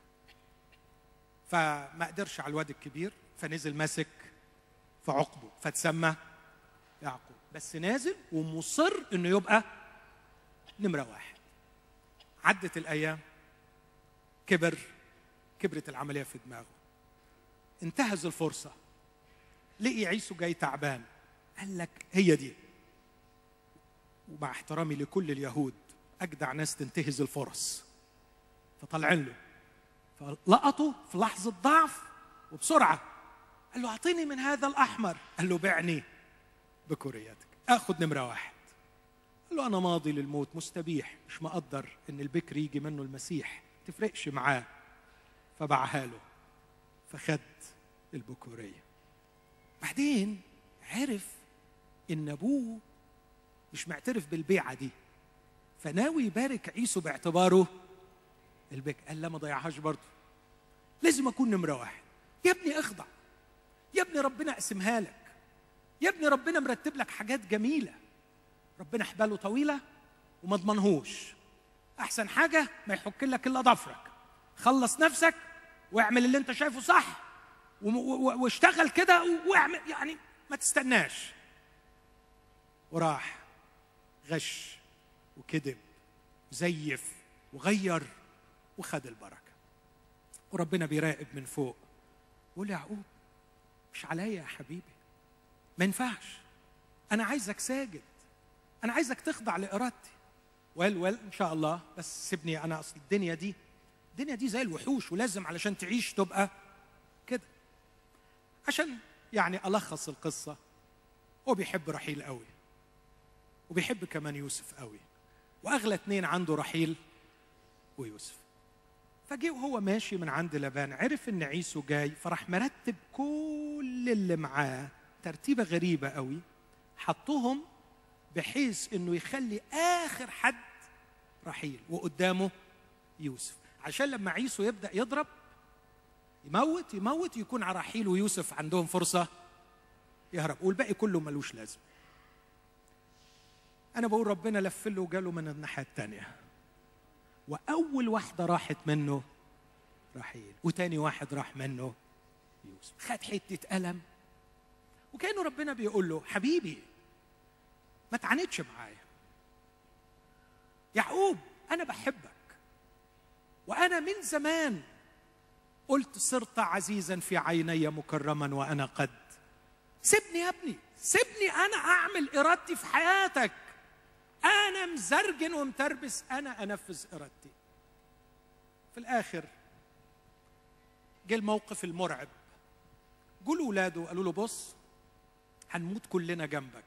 Speaker 1: فما قدرش على الواد الكبير فنزل ماسك في عقبه فتسمى يعقوب بس نازل ومصر انه يبقى نمرة واحد عدت الايام كبر كبرت العملية في دماغه انتهز الفرصة لقي عيسو جاي تعبان قال لك هي دي ومع احترامي لكل اليهود أجدع ناس تنتهز الفرص فطلعن له فلقطه في لحظة ضعف وبسرعة قال له أعطيني من هذا الأحمر قال له بعني بكوريتك آخذ نمرة واحد قال له أنا ماضي للموت مستبيح مش مقدر إن البكر يجي منه المسيح تفرقش معاه فباعها له فخد البكورية بعدين عرف إن أبوه مش معترف بالبيعة دي فناوي يبارك عيسو باعتباره البك قال لا ما ضيعهاش برضه لازم أكون نمرة واحد يا ابني اخضع يا ابني ربنا قسمها لك يا ابني ربنا مرتب لك حاجات جميلة ربنا حباله طويلة وما اضمنهوش أحسن حاجة ما يحك لك إلا ضفرك خلص نفسك واعمل اللي انت شايفه صح واشتغل كده واعمل يعني ما تستناش وراح غش وكذب زيف وغير وخد البركه وربنا بيراقب من فوق يقول يعقوب مش عليا يا حبيبي ما ينفعش انا عايزك ساجد انا عايزك تخضع لارادتي ويل ويل ان شاء الله بس سيبني انا اصل الدنيا دي الدنيا دي زي الوحوش ولازم علشان تعيش تبقى كده عشان يعني الخص القصه هو بيحب رحيل قوي وبيحب كمان يوسف قوي واغلى اتنين عنده رحيل ويوسف فجه وهو ماشي من عند لبان عرف ان عيسو جاي فراح مرتب كل اللي معاه ترتيبه غريبه قوي حطهم بحيث انه يخلي اخر حد رحيل وقدامه يوسف عشان لما عيسو يبدا يضرب يموت يموت يكون على رحيل ويوسف عندهم فرصه يهرب والباقي كله ملوش لازم انا بقول ربنا لف له وجاله من الناحيه الثانيه واول واحده راحت منه رحيل وتاني واحد راح منه يوسف خد حته قلم وكانه ربنا بيقول له حبيبي ما تعاندش معايا يعقوب انا بحبك وانا من زمان قلت صرت عزيزا في عيني مكرما وانا قد سيبني يا ابني سيبني انا اعمل ارادتي في حياتك انا مزرجن ومتربس انا انفذ ارادتي في الاخر جه الموقف المرعب جول ولاده قالوا له بص هنموت كلنا جنبك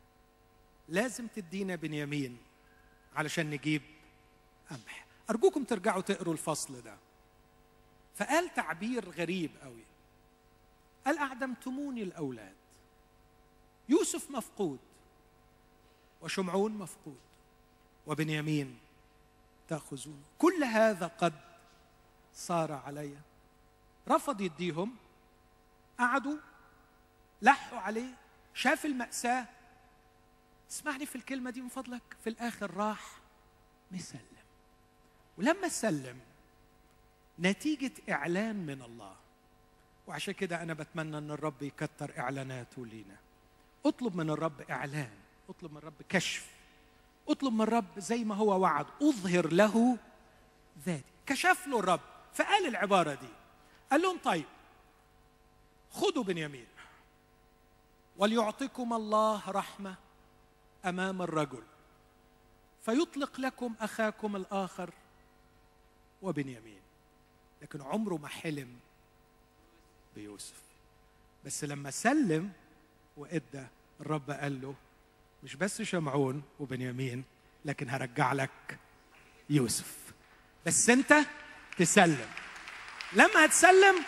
Speaker 1: لازم تدينا بنيامين علشان نجيب قمح ارجوكم ترجعوا تقروا الفصل ده فقال تعبير غريب قوي قال اعدمتموني الاولاد يوسف مفقود وشمعون مفقود وبنيامين تاخذون كل هذا قد صار علي رفض يديهم قعدوا لحوا عليه شاف المأساة اسمعني في الكلمة دي من فضلك في الآخر راح مسلم ولما سلم نتيجة إعلان من الله وعشان كده أنا بتمنى أن الرب يكتر إعلاناته لينا اطلب من الرب إعلان اطلب من الرب كشف اطلب من الرب زي ما هو وعد اظهر له ذاتي كشف له الرب فقال العبارة دي قال لهم طيب خذوا بنيامين وليعطيكم الله رحمة أمام الرجل فيطلق لكم أخاكم الآخر وبنيامين لكن عمره ما حلم بيوسف بس لما سلم وادى الرب قال له مش بس شمعون وبنيامين لكن هرجع لك يوسف بس انت تسلم لما هتسلم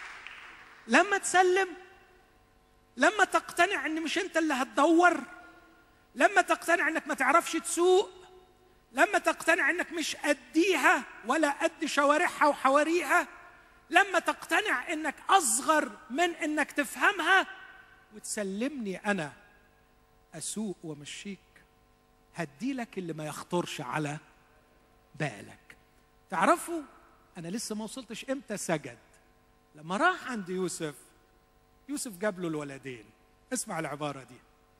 Speaker 1: لما تسلم لما تقتنع ان مش انت اللي هتدور لما تقتنع انك ما تعرفش تسوق لما تقتنع انك مش قديها ولا قد شوارعها وحواريها لما تقتنع انك اصغر من انك تفهمها وتسلمني انا اسوق وامشيك هدي لك اللي ما يخطرش على بالك تعرفوا انا لسه ما وصلتش امتى سجد لما راح عند يوسف يوسف جاب له الولدين اسمع العباره دي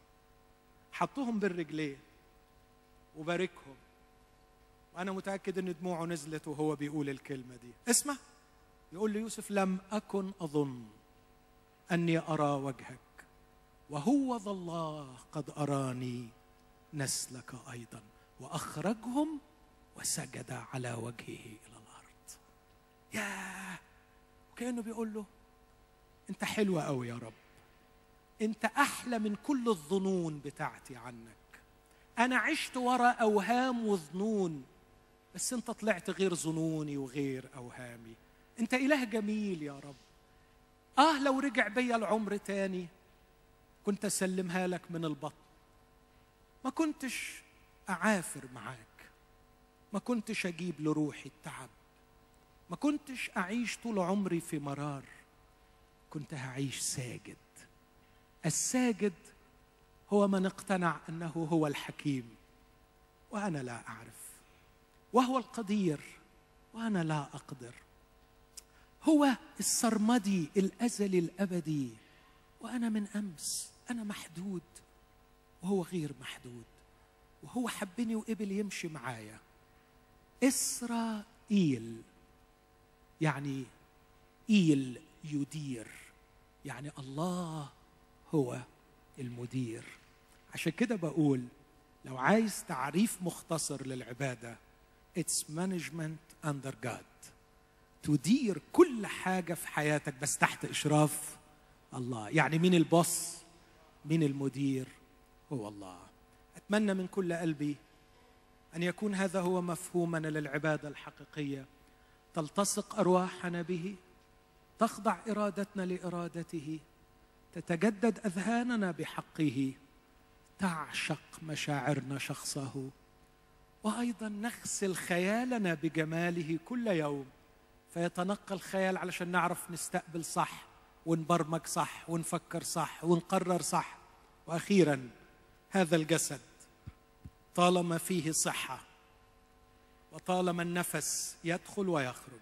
Speaker 1: حطوهم بالرجلين وباركهم وانا متاكد ان دموعه نزلت وهو بيقول الكلمه دي اسمع يقول ليوسف لم اكن اظن اني ارى وجهك وهو ذا الله قد اراني نسلك ايضا واخرجهم وسجد على وجهه الى الارض ياه وكانه بيقول له انت حلوه قوي يا رب انت احلى من كل الظنون بتاعتي عنك انا عشت ورا اوهام وظنون بس انت طلعت غير ظنوني وغير اوهامي انت اله جميل يا رب اه لو رجع بيا العمر تاني كنت اسلمها لك من البطن ما كنتش اعافر معاك ما كنتش اجيب لروحي التعب ما كنتش اعيش طول عمري في مرار كنت هعيش ساجد الساجد هو من اقتنع انه هو الحكيم وانا لا اعرف وهو القدير وانا لا اقدر هو السرمدي الازلي الابدي وانا من امس انا محدود وهو غير محدود وهو حبني وقبل يمشي معايا اسرائيل يعني ايل يدير يعني الله هو المدير عشان كده بقول لو عايز تعريف مختصر للعباده اتس management under God تدير كل حاجه في حياتك بس تحت اشراف الله يعني مين البوس مين المدير هو الله اتمنى من كل قلبي ان يكون هذا هو مفهومنا للعباده الحقيقيه تلتصق ارواحنا به تخضع ارادتنا لارادته تتجدد اذهاننا بحقه تعشق مشاعرنا شخصه وايضا نغسل خيالنا بجماله كل يوم فيتنقى الخيال علشان نعرف نستقبل صح ونبرمج صح ونفكر صح ونقرر صح واخيرا هذا الجسد طالما فيه صحه وطالما النفس يدخل ويخرج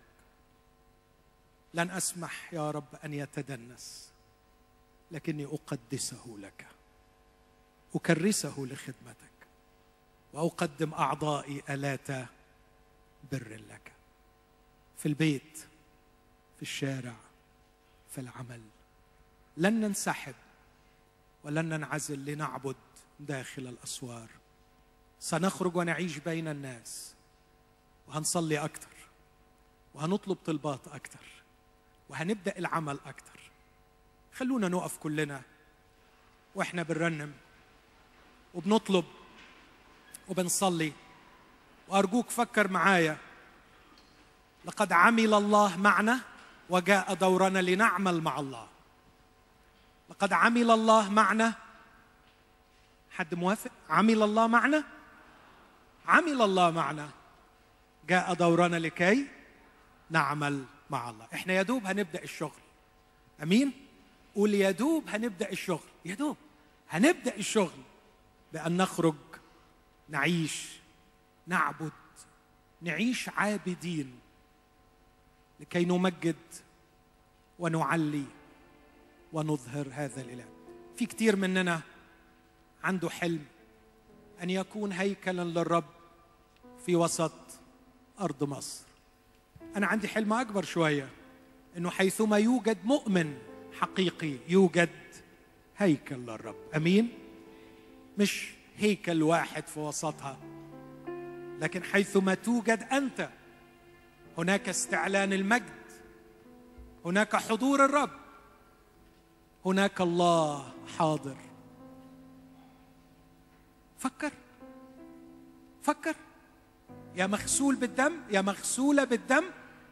Speaker 1: لن اسمح يا رب ان يتدنس لكني اقدسه لك اكرسه لخدمتك واقدم اعضائي الات بر لك في البيت في الشارع في العمل لن ننسحب ولن ننعزل لنعبد داخل الاسوار سنخرج ونعيش بين الناس وهنصلي اكتر وهنطلب طلبات اكتر وهنبدا العمل اكتر خلونا نقف كلنا واحنا بنرنم وبنطلب وبنصلي وارجوك فكر معايا لقد عمل الله معنا وجاء دورنا لنعمل مع الله لقد عمل الله معنا حد موافق عمل الله معنا عمل الله معنا جاء دورنا لكي نعمل مع الله احنا يا دوب هنبدا الشغل امين قول يا دوب هنبدا الشغل يا دوب هنبدا الشغل بان نخرج نعيش نعبد نعيش عابدين لكي نمجد ونعلي ونظهر هذا الاله في كتير مننا عنده حلم ان يكون هيكلا للرب في وسط ارض مصر انا عندي حلم اكبر شويه انه حيثما يوجد مؤمن حقيقي يوجد هيكل للرب امين مش هيكل واحد في وسطها لكن حيثما توجد انت هناك استعلان المجد هناك حضور الرب هناك الله حاضر فكر فكر يا مغسول بالدم يا مغسوله بالدم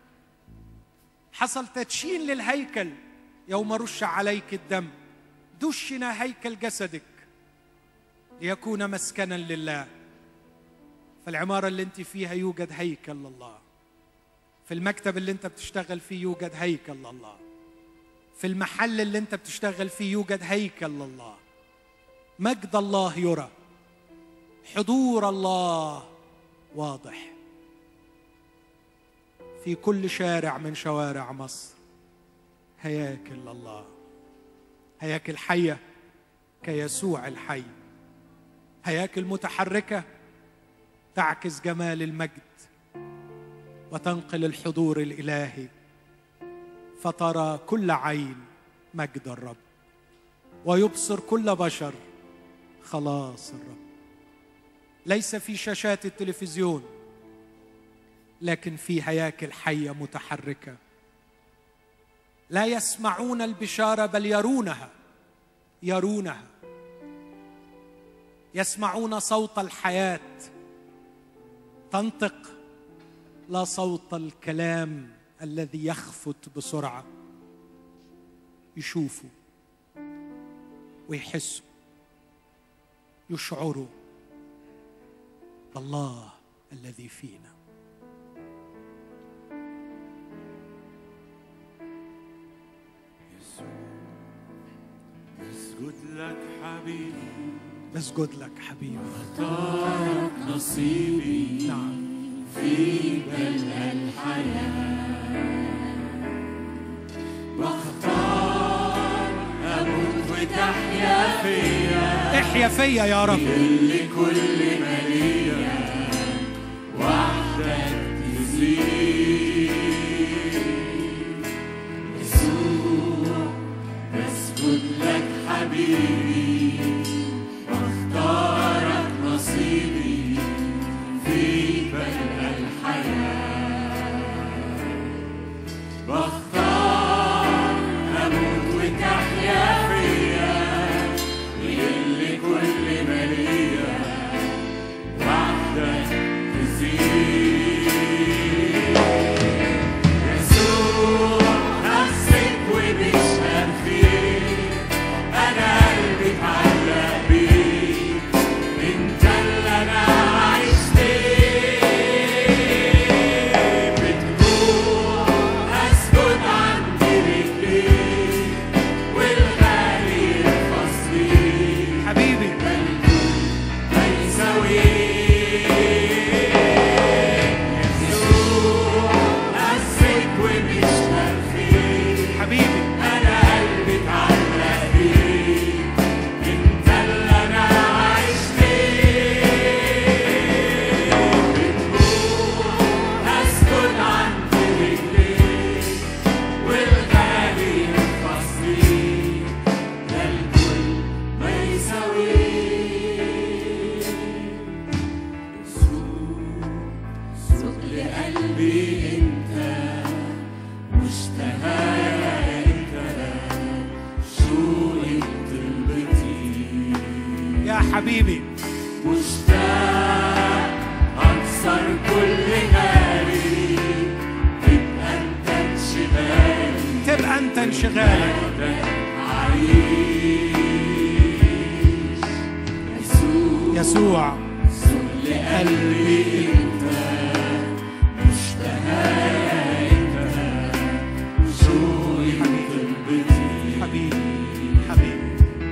Speaker 1: حصل تدشين للهيكل يوم رش عليك الدم دشن هيكل جسدك ليكون مسكنا لله فالعماره اللي انت فيها يوجد هيكل لله في المكتب اللي انت بتشتغل فيه يوجد هيكل لله في المحل اللي انت بتشتغل فيه يوجد هيكل لله مجد الله يرى حضور الله واضح في كل شارع من شوارع مصر هياكل الله هياكل حيه كيسوع الحي هياكل متحركه تعكس جمال المجد وتنقل الحضور الالهي فترى كل عين مجد الرب ويبصر كل بشر خلاص الرب ليس في شاشات التلفزيون لكن في هياكل حيه متحركه لا يسمعون البشاره بل يرونها يرونها يسمعون صوت الحياه تنطق لا صوت الكلام الذي يخفت بسرعه يشوفوا ويحسوا يشعروا بالله الذي فينا
Speaker 2: نسجد لك حبيبي
Speaker 1: نسجد لك حبيبي
Speaker 2: اختارك نصيبي
Speaker 1: نعم
Speaker 2: في بلع الحياة واختار أموت وتحيا فيا
Speaker 1: احيا فيا يا رب
Speaker 2: اللي كل مالية وحدك وحدك تزيد يسوع بسجد لك حبيبي واختارك نصيبي في بلع الحياة بختار أموت وتحيا فيا يقل كل ما ليا وحدك تزيد يسوع نفسك وبشهد فيك أنا قلبي اتعلق بيك أنت اللي أنا عايش ليه بتروح أسجد عند رجليك والغالي يرخص ليك
Speaker 1: حبيبي
Speaker 2: ما يساويك يسوع نفسك وبيشتغل فيك
Speaker 1: حبيبي
Speaker 2: أنا قلبي اتعلق بيك أنت اللي أنا عايش ليه بتروح أسكت عند رجليك والغالي يرخص ليك ده الكل ما يساويك سوق لقلبي انت مشتهايا انت شوقي طلبتي
Speaker 1: يا حبيبي
Speaker 2: مشتاق اكسر كل غالي تبقى انت انشغالي
Speaker 1: تبقى انت انشغالك
Speaker 2: عايش يسوع
Speaker 1: يسوع
Speaker 2: سوق لقلبي انت مشتهايا انت شوقي طلبتي
Speaker 1: حبيبي حبيبي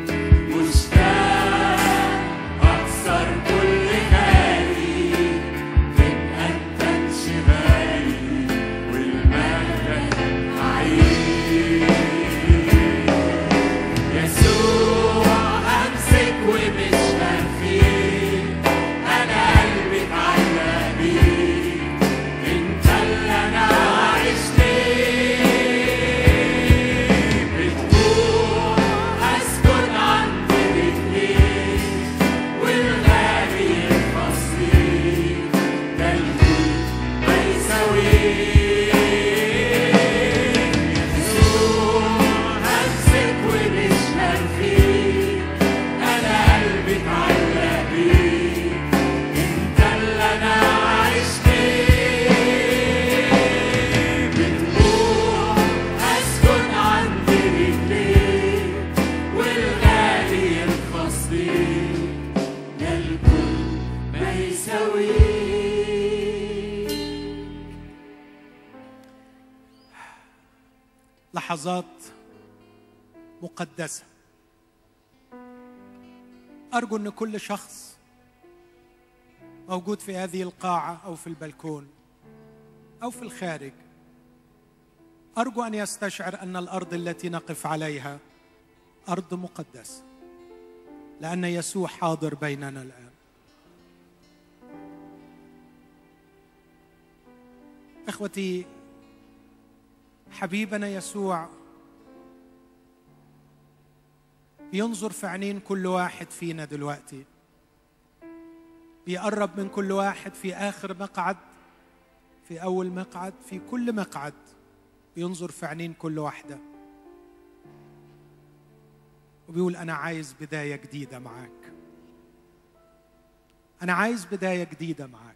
Speaker 2: مشتاق أكسر كل غالي تبقى أنت انشغالي والمجد عايش يسوع أمسك وبشهد فيك أنا قلبي اتعلق بيك أنت اللي أنا عايش ليه بتروح أسكت عند رجليك والغالي يرخص ليك ده الكل ما يساويك يسوع همسك وبشهد فيك أنا قلبي اتعلق بيك أنت اللي أنا عايش ليه بتروح أسكت عند رجليك والغالي يرخص ليك ده الكل ما يساويك
Speaker 1: لحظات مقدسه ارجو ان كل شخص موجود في هذه القاعه او في البلكون او في الخارج ارجو ان يستشعر ان الارض التي نقف عليها ارض مقدسه لان يسوع حاضر بيننا الان اخوتي حبيبنا يسوع بينظر في عينين كل واحد فينا دلوقتي بيقرب من كل واحد في اخر مقعد في اول مقعد في كل مقعد بينظر في عينين كل واحده وبيقول انا عايز بدايه جديده معاك انا عايز بدايه جديده معاك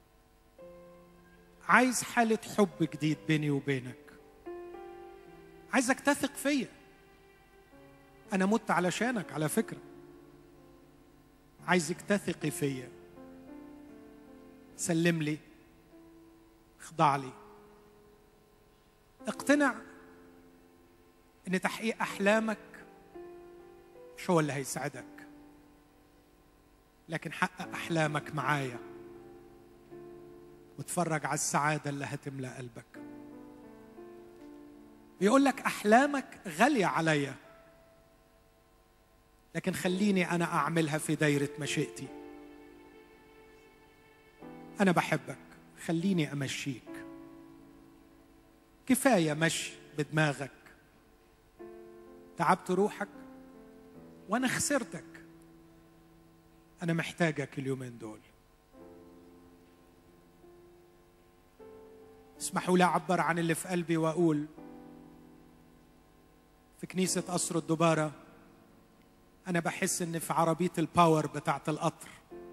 Speaker 1: عايز حاله حب جديد بيني وبينك عايزك تثق فيا انا مت علشانك على فكره عايزك تثقي فيا سلم لي اخضع لي اقتنع ان تحقيق احلامك مش هو اللي هيسعدك لكن حقق احلامك معايا واتفرج على السعاده اللي هتملا قلبك بيقول لك احلامك غاليه عليا لكن خليني انا اعملها في دايره مشيئتي انا بحبك خليني امشيك كفايه مشي بدماغك تعبت روحك وانا خسرتك انا محتاجك اليومين دول اسمحوا لي اعبر عن اللي في قلبي واقول في كنيسه قصر الدباره انا بحس ان في عربيه الباور بتاعت القطر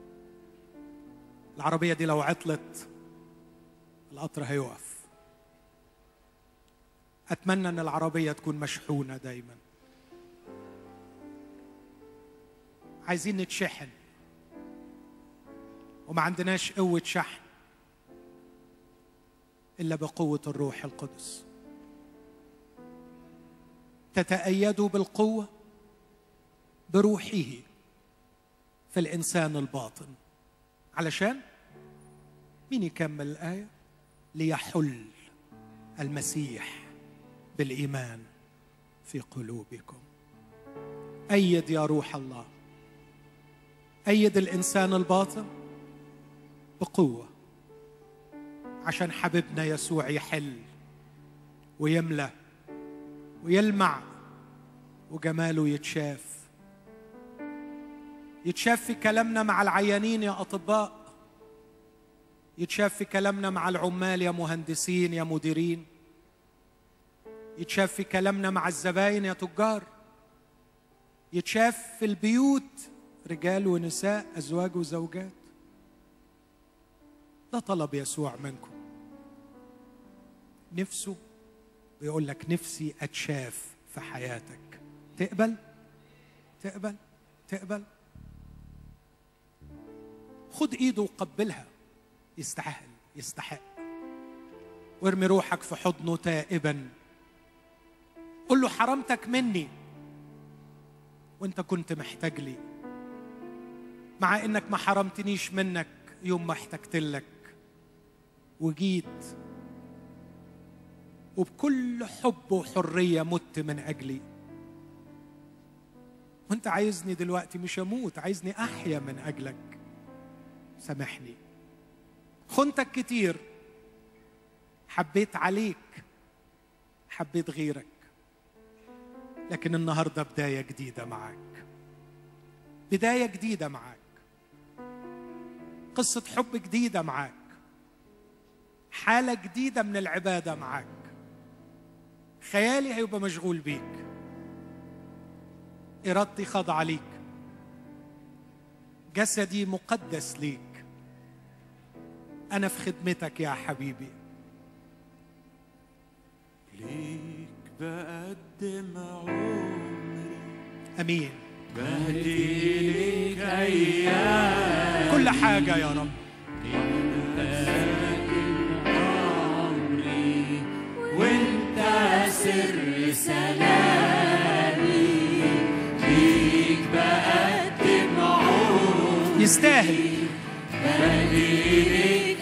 Speaker 1: العربيه دي لو عطلت القطر هيقف اتمنى ان العربيه تكون مشحونه دايما عايزين نتشحن وما عندناش قوه شحن الا بقوه الروح القدس تتايدوا بالقوه بروحه في الانسان الباطن علشان مين يكمل الايه ليحل المسيح بالايمان في قلوبكم ايد يا روح الله ايد الانسان الباطن بقوه عشان حبيبنا يسوع يحل ويملى ويلمع وجماله يتشاف يتشاف في كلامنا مع العيانين يا اطباء يتشاف في كلامنا مع العمال يا مهندسين يا مديرين يتشاف في كلامنا مع الزباين يا تجار يتشاف في البيوت رجال ونساء ازواج وزوجات ده طلب يسوع منكم نفسه بيقول لك نفسي اتشاف في حياتك تقبل تقبل تقبل خد ايده وقبلها يستحق يستحق وارمي روحك في حضنه تائبا قل له حرمتك مني وانت كنت محتاج لي مع انك ما حرمتنيش منك يوم ما احتجت لك وجيت وبكل حب وحرية مت من أجلي وانت عايزني دلوقتي مش اموت عايزني احيا من اجلك سامحني خنتك كتير حبيت عليك حبيت غيرك لكن النهارده بدايه جديده معاك بدايه جديده معاك قصه حب جديده معاك حاله جديده من العباده معاك خيالي هيبقى مشغول بيك ارادتي خاضعه ليك جسدي مقدس ليك انا في خدمتك يا حبيبي
Speaker 2: ليك بقدم عمري
Speaker 1: امين
Speaker 2: بهدي ليك ايام
Speaker 1: كل حاجه يا رب
Speaker 2: عمري وانت سر سلامي ليك بقدم عمري
Speaker 1: يستاهل
Speaker 2: بهدي ليك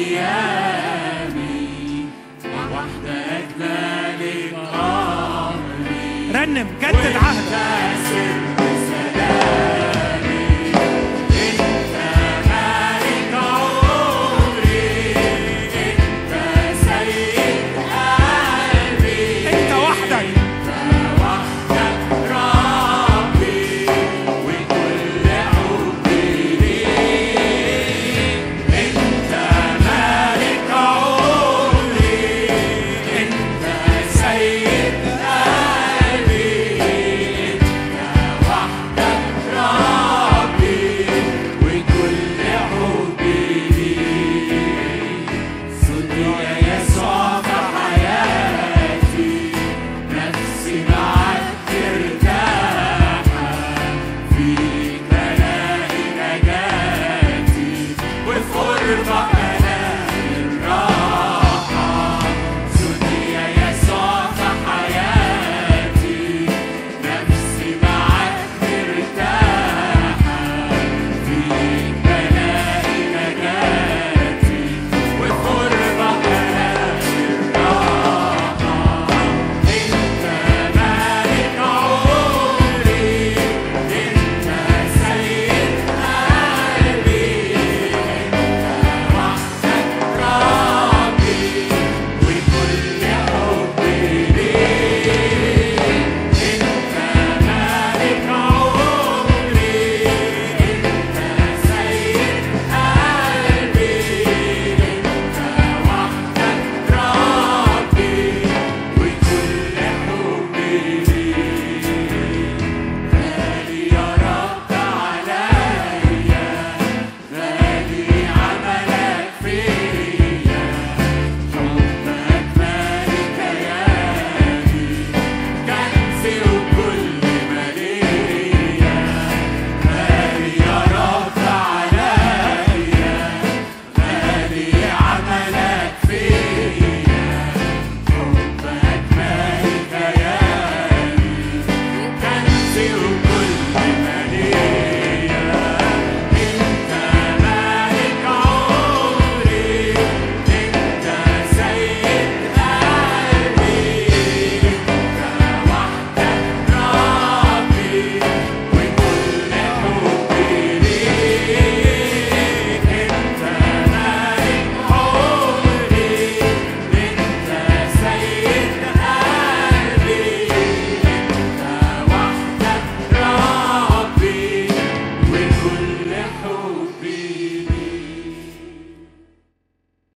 Speaker 2: ايامي وحدك مالك امري
Speaker 1: رنم جدد عهدك
Speaker 2: سر سلامي انت مالك عمري انت سيد قلبي
Speaker 1: انت وحدك
Speaker 2: وحدك ربي وكل حبي ليك انت مالك عمري انت سيد قلبي انت في